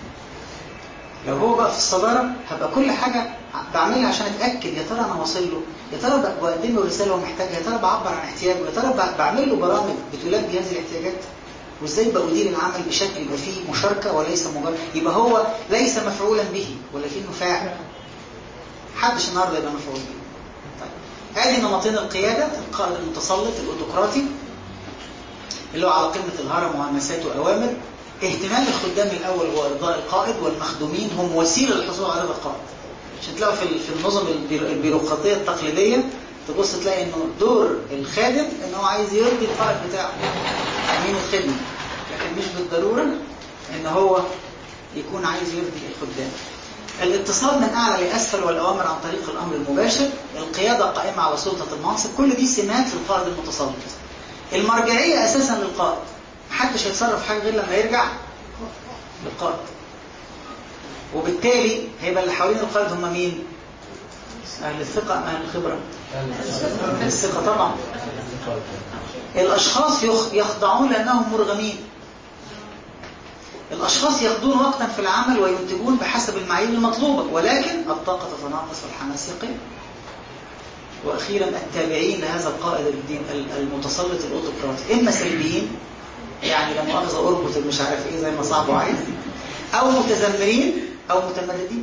لو هو بقى في الصداره هبقى كل حاجه بعملها عشان اتاكد يا ترى انا واصل له يا ترى ب- بقدم له رساله هو محتاجها يا ترى بعبر عن احتياجه يا ترى ب- بعمل له برامج بتلبي هذه الاحتياجات وازاي بأدير العمل بشكل يبقى فيه مشاركه وليس مجرد يبقى هو ليس مفعولا به ولكنه فاعل محدش النهارده يبقى مفعول به طيب ادي نمطين القياده القائد المتسلط الاوتقراطي اللي هو على قمه الهرم وهمسات واوامر اهتمام الخدام الاول هو ارضاء القائد والمخدومين هم وسيله للحصول على رضا القائد عشان تلاقوا في ال- في النظم البيرو- البيروقراطيه التقليديه تبص تلاقي انه دور الخادم ان هو عايز يرضي القائد بتاعه امين الخدمه لكن مش بالضروره ان هو يكون عايز يرضي الخدام الاتصال من أعلى لأسفل والأوامر عن طريق الأمر المباشر القيادة قائمة على سلطة المنصب كل دي سمات للقائد المتسلط المرجعية أساسا للقائد محدش هيتصرف في حاجة غير لما يرجع للقائد وبالتالي هيبقى اللي حوالين القائد هم مين؟ أهل الثقة أم أهل الخبرة؟ أهل الثقة طبعا الأشخاص يخ- يخضعون لأنهم مرغمين الأشخاص يقضون وقتا في العمل وينتجون بحسب المعايير المطلوبة ولكن الطاقة تتناقص والحماس يقل وأخيرا التابعين لهذا القائد الدين المتسلط الأوتوقراطي إما سلبيين يعني لا مؤاخذة أربط مش عارف إيه زي ما صاحبه عايز أو متذمرين أو متمردين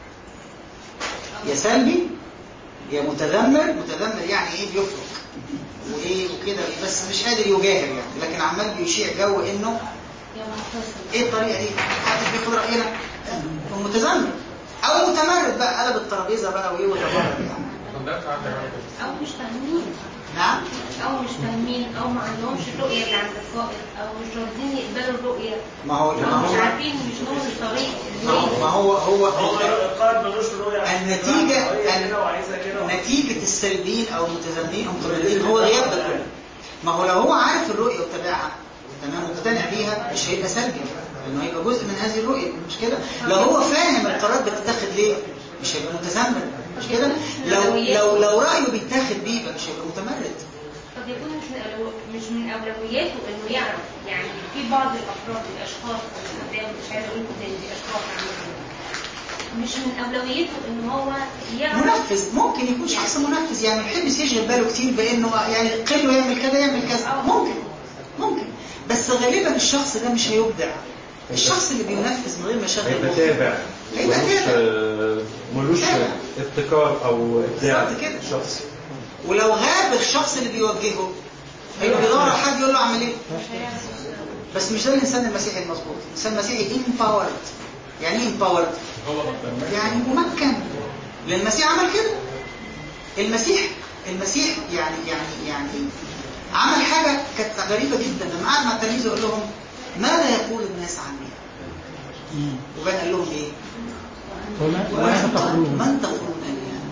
يا سلبي يا متذمر متذمر يعني إيه بيفرق وإيه وكده بس مش قادر يجاهر يعني لكن عمال بيشيع جو إنه ايه الطريقه دي محدش بياخد راينا ومتذمر او متمرد بقى قلب الترابيزه بقى وايه وتبرد يعني او مش فاهمين نعم او مش فاهمين او ما عندهمش الرؤيه اللي عند القائد او مش راضيين يقبلوا الرؤيه ما هو ما او مش هو عارفين مش هم الطريق ما هو- ما هو هو هو القائد ملوش رؤيه النتيجة هي كده وعايزها كده نتيجة السلبيين أو المتذمرين أو المتمردين هو غياب ده كله ما هو لو هو عارف الرؤية وتابعها تمام مقتنع بيها مش هيبقى سلبي لأنه هيبقى جزء من هذه الرؤية مش كده لو هو فاهم القرارات بتتاخد ليه مش هيبقى متذمر مش كده لو لو لو رأيه بيتاخد بيه يبقى مش هيبقى متمرد قد يكون مش من أولو- مش من اولوياته انه يعرف يعني في بعض الافراد الاشخاص اللي قدام مش عايزه اقول لكم تاني دي اشخاص عامه مش من اولويته ان هو يعرف منفذ ممكن يكون شخص منفذ يعني ما يحبش يشغل باله كتير بانه يعني قله يعمل كذا يعمل كذا ممكن ممكن بس غالبا الشخص ده مش هيبدع الشخص اللي بينفذ من غير ما يشغل هيبقى مخه. تابع هيبقى ملوش تابع آه، ملوش تابع. ابتكار او ابداع بالظبط كده. شخصي ولو غاب الشخص اللي بيوجهه هيبقى بيدور على حد يقول له اعمل ايه بس مش ده الانسان المسيحي المظبوط الانسان المسيحي empowered يعني ايه empowered يعني ممكن لان المسيح عمل كده المسيح المسيح يعني يعني يعني عمل حاجة كانت غريبة جدا لما قعد مع تلاميذه يقول لهم ماذا يقول الناس عني وبين قال لهم ايه وما وما ومن تقولون من تقولون أني أنا؟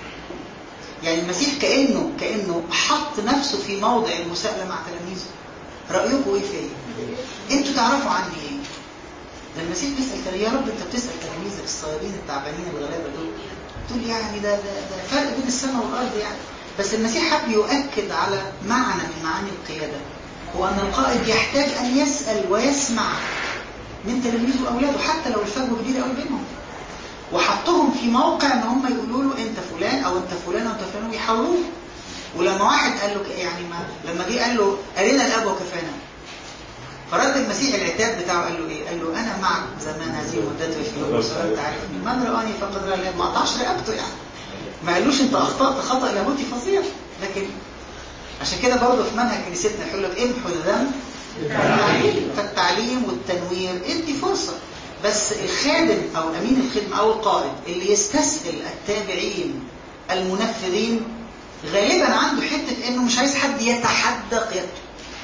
يعني المسيح كأنه كأنه حط نفسه في موضع المساءلة مع تلاميذه رأيكم ايه فيا انتوا تعرفوا عني ايه ده المسيح بيسأل تلاميذه يا رب انت بتسأل تلاميذك الصغيرين التعبانين الغلابة دول تقول يعني ده, ده, ده فرق بين السماء والأرض يعني بس المسيح حب يؤكد على معنى من معاني القيادة هو أن القائد يحتاج أن يسأل ويسمع من تلاميذه وأولاده حتى لو الفجوة كبيرة قوي بينهم وحطهم في موقع ان هم يقولوا له انت فلان او انت فلان او انت فلان ويحاوروه ولما واحد قال له ك- يعني ما لما جه قال له ارنا الاب وكفانا فرد المسيح العتاب بتاعه قال له ايه قال له انا معك زمان هذه المدة في يوم وسألت عارفني من رآني فقد رأى الاب ما قطعش رقبته يعني ما قالوش انت اخطأت خطأ لاهوتي فظيع لكن عشان كده برضه في منهج كنيستنا يقول لك امحوا الذنب بالتعليم فالتعليم والتنوير ادي فرصة بس الخادم او امين الخدمة او القائد اللي يستسهل التابعين المنفذين غالبا عنده حتة انه مش عايز حد يتحدى قيادته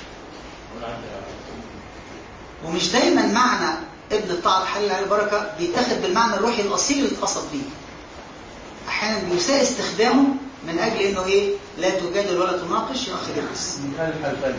ومش دايما معنى ابن الطاعة حل على البركة بيتاخد بالمعنى الروحي الاصيل اللي اتقصد بيه احيانا بيساء استخدامه من اجل انه ايه لا تجادل ولا تناقش يا اخي درس كان الحل فلك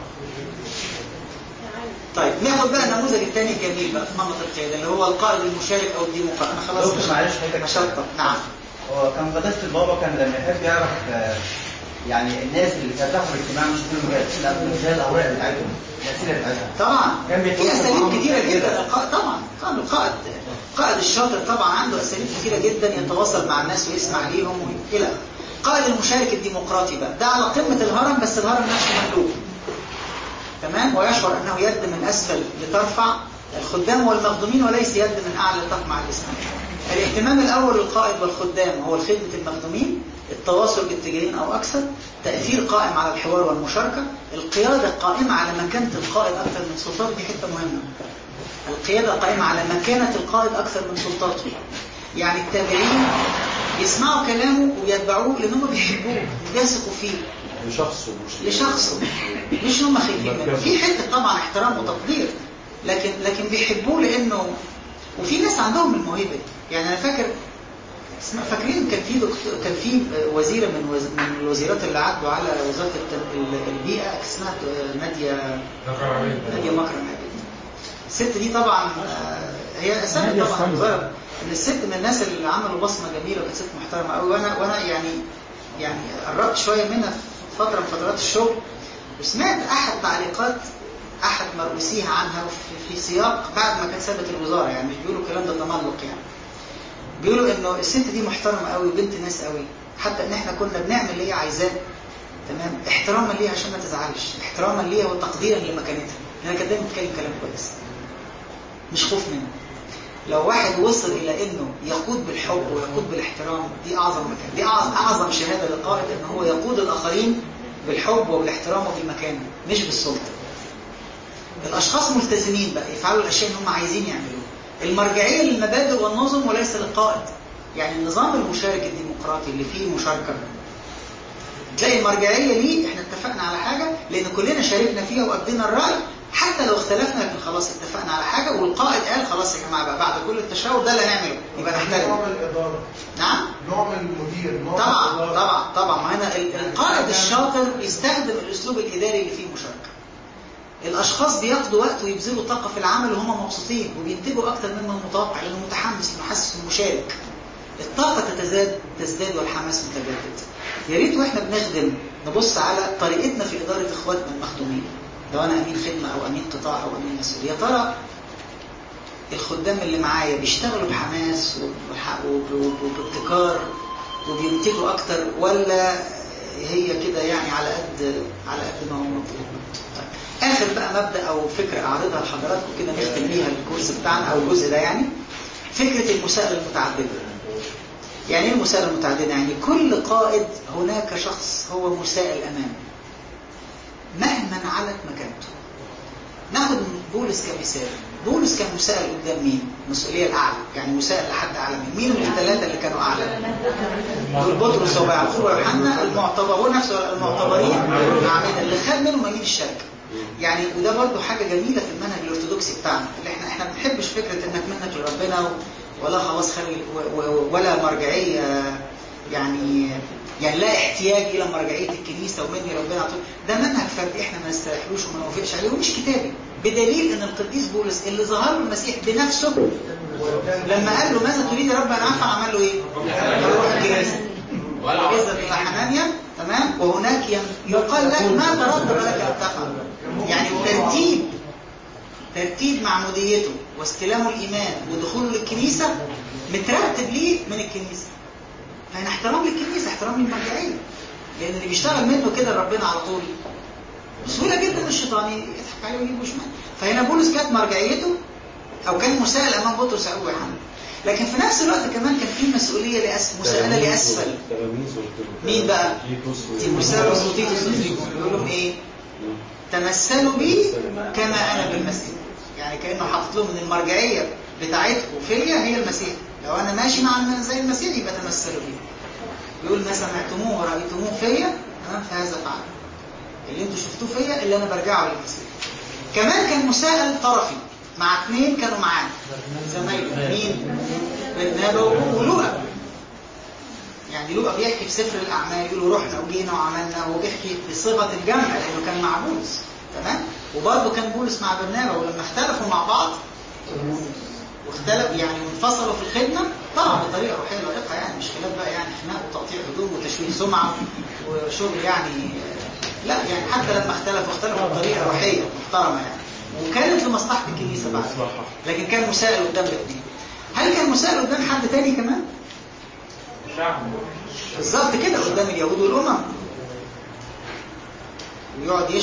طيب ناخد بقى النموذج الثاني جميل بقى في نمط القيادة اللي هو القائد المشارك او الديمقراط انا خلاص دكتور معلش حضرتك مشطب نعم هو كان قداسة البابا كان لما يحب يعرف آه، يعني الناس اللي كانت تاخد الاجتماع مش كل مجال لا من خلال الاوراق بتاعتهم الاسئله بتاعتهم طبعا كان في بيتواصل اساليب معاهم كتيره بطريقة جدا القائد طبعا طبعا القائد القائد الشاطر طبعا عنده اساليب كتيره جدا يتواصل مع الناس ويسمع ليهم والى آخره. القائد المشارك الديمقراطي بقى ده على قمه الهرم بس الهرم نفسه مقلوب تمام ويشعر انه يد من اسفل لترفع الخدام والمخدومين وليس يد من اعلى تقمع الاسلام الاهتمام الاول للقائد والخدام هو خدمه المخدومين التواصل باتجاهين او اكثر تاثير قائم على الحوار والمشاركه القياده قائمه على مكانه القائد اكثر من سلطاته دي حته مهمه القياده قائمه على مكانه القائد اكثر من سلطاته يعني التابعين يسمعوا كلامه ويتبعوه لانهم بيحبوه بيثقوا فيه لشخصه مش لشخصه مش هم خايفين منه في حته طبعا احترام وتقدير لكن لكن بيحبوه لانه وفي ناس عندهم الموهبه دي يعني انا فاكر اسمع فاكرين كان في دكتور كان في وزيره من وز... من الوزيرات اللي عدوا على وزاره الت- ال- البيئه اسمها ناديه ناديه مكرم عبيد الست دي طبعا آه، هي اسامي نادية طبعا الصمد. وزارة من الست من الناس اللي عملوا بصمه جميله وكانت ست محترمه قوي وانا وانا يعني يعني قربت شويه منها في فتره من فترات الشغل وسمعت احد تعليقات احد مرؤوسيها عنها في, في سياق بعد ما كانت سابت الوزاره يعني مش بيقولوا الكلام ده تملق يعني بيقولوا انه الست دي محترمه قوي وبنت ناس قوي حتى ان احنا كنا بنعمل اللي هي عايزاه تمام احتراما ليها عشان ما تزعلش احتراما ليها وتقديرا لمكانتها لانها كانت دايما بتتكلم كلام كويس مش خوف منه لو واحد وصل الى انه يقود بالحب ويقود بالاحترام دي اعظم مكان دي اعظم اعظم شهاده للقائد ان هو يقود الاخرين بالحب وبالاحترام وبالمكانه مش بالسلطه الاشخاص ملتزمين بقى يفعلوا الاشياء اللي هم عايزين يعملوها المرجعيه للمبادئ والنظم وليس للقائد يعني النظام المشارك الديمقراطي اللي فيه مشاركه تلاقي المرجعيه ليه احنا اتفقنا على حاجه لان كلنا شاركنا فيها وادينا الراي حتى لو اختلفنا لكن خلاص اتفقنا على حاجه والقائد قال خلاص يا جماعه بقى بعد كل التشاور ده اللي هنعمله يبقى نوع نحترم من الإدارة نعم نوع من المدير نوع من طبعا الإدارة. طبعا طبعا ما هنا ال- القائد الشاطر يستخدم الاسلوب الاداري اللي فيه مشاركه الاشخاص بياخدوا وقت ويبذلوا طاقه في العمل وهم مبسوطين وبينتجوا اكتر مما متوقع لانه متحمس انه حاسس انه مشارك الطاقه تتزاد تزداد والحماس متجدد يا ريت واحنا بنخدم نبص على طريقتنا في اداره اخواتنا المخدومين لو انا امين خدمه او امين قطاع او امين مسؤول يا ترى الخدام اللي معايا بيشتغلوا بحماس وبح- وب- وب- وبابتكار وبينتجوا اكتر ولا هي كده يعني على قد على قد ما هو مطلوب طيب. اخر بقى مبدا او فكره اعرضها لحضراتكم كده نختم بيها الكورس بتاعنا او الجزء ده يعني فكره المساءله المتعدده يعني ايه المساءله المتعدده يعني كل قائد هناك شخص هو مسائل امامه مهما علت مكانته ناخد بولس كمثال بولس كان مسائل قدام مين المسؤوليه الاعلى يعني مسائل لحد اعلى مين مين من الثلاثه اللي كانوا اعلى دول بطرس ويعقوب ويوحنا المعتبر هو نفسه المعتبرين عامل اللي خد منهم امين الشركه يعني وده برضو حاجه جميله في المنهج الارثوذكسي بتاعنا اللي احنا احنا ما بنحبش فكره انك منك لربنا و- ولا خلاص خلي و- و- ولا مرجعيه يعني يعني لا احتياج الى مرجعيه الكنيسه ومني ربنا على طول ده منهج فردي احنا ما نستريحلوش وما نوافقش عليه ومش كتابي بدليل ان القديس بولس اللي ظهر له المسيح بنفسه لما قال له ماذا تريد يا رب ان افعل عمل له ايه؟ روح الكنيسه اذهب الى حنانيا تمام وهناك ين- يقال لك ما تردد لك ان تفعل يعني ترتيب ترتيب معموديته واستلامه الايمان ودخوله للكنيسه مترتب ليه من الكنيسه فهنا احترام للكنيسه احترام للمرجعيه لان اللي بيشتغل منه كده ربنا على طول بسهوله جدا الشيطان يضحك عليه ويجيبه شمال فهنا بولس كانت مرجعيته او كان مسائل امام بطرس او يوحنا لكن في نفس الوقت كمان كان في مسؤوليه لأس... مساءله لاسفل مين بقى؟ تيموساوس وتيتوس وتيتوس بيقول لهم ايه؟ تمثلوا بي كما انا بالمسيح يعني كانه حاطط لهم ان المرجعيه بتاعتكم فيا هي المسيح لو انا ماشي مع الم- زي المسيح يبقى تمثلوا بي يقول ما سمعتموه ورايتموه فيا تمام فهذا فعل اللي انتوا شفتوه فيا اللي انا برجعه للمسيح كمان كان مساءل طرفي مع اثنين كانوا معانا زمايله مين؟ برنابا ولوقا يعني لوقا بيحكي في سفر الاعمال يقول رحنا وجينا وعملنا وبيحكي بصيغه الجمع لانه كان مع بولس تمام وبرضه كان بولس مع برنابا ولما اختلفوا مع بعض واختلف يعني وانفصلوا في الخدمه طلعوا بطريقه روحيه لائقه يعني مش خلاف بقى يعني خناق وتقطيع هدوم وتشويه سمعه وشغل يعني لا يعني حتى لما اختلفوا اختلفوا بطريقه روحيه محترمه يعني وكانت لمصلحه الكنيسه بعد لكن كان مسائل قدام الاثنين هل كان مسائل قدام حد تاني كمان؟ بالظبط كده قدام اليهود والامم ويقعد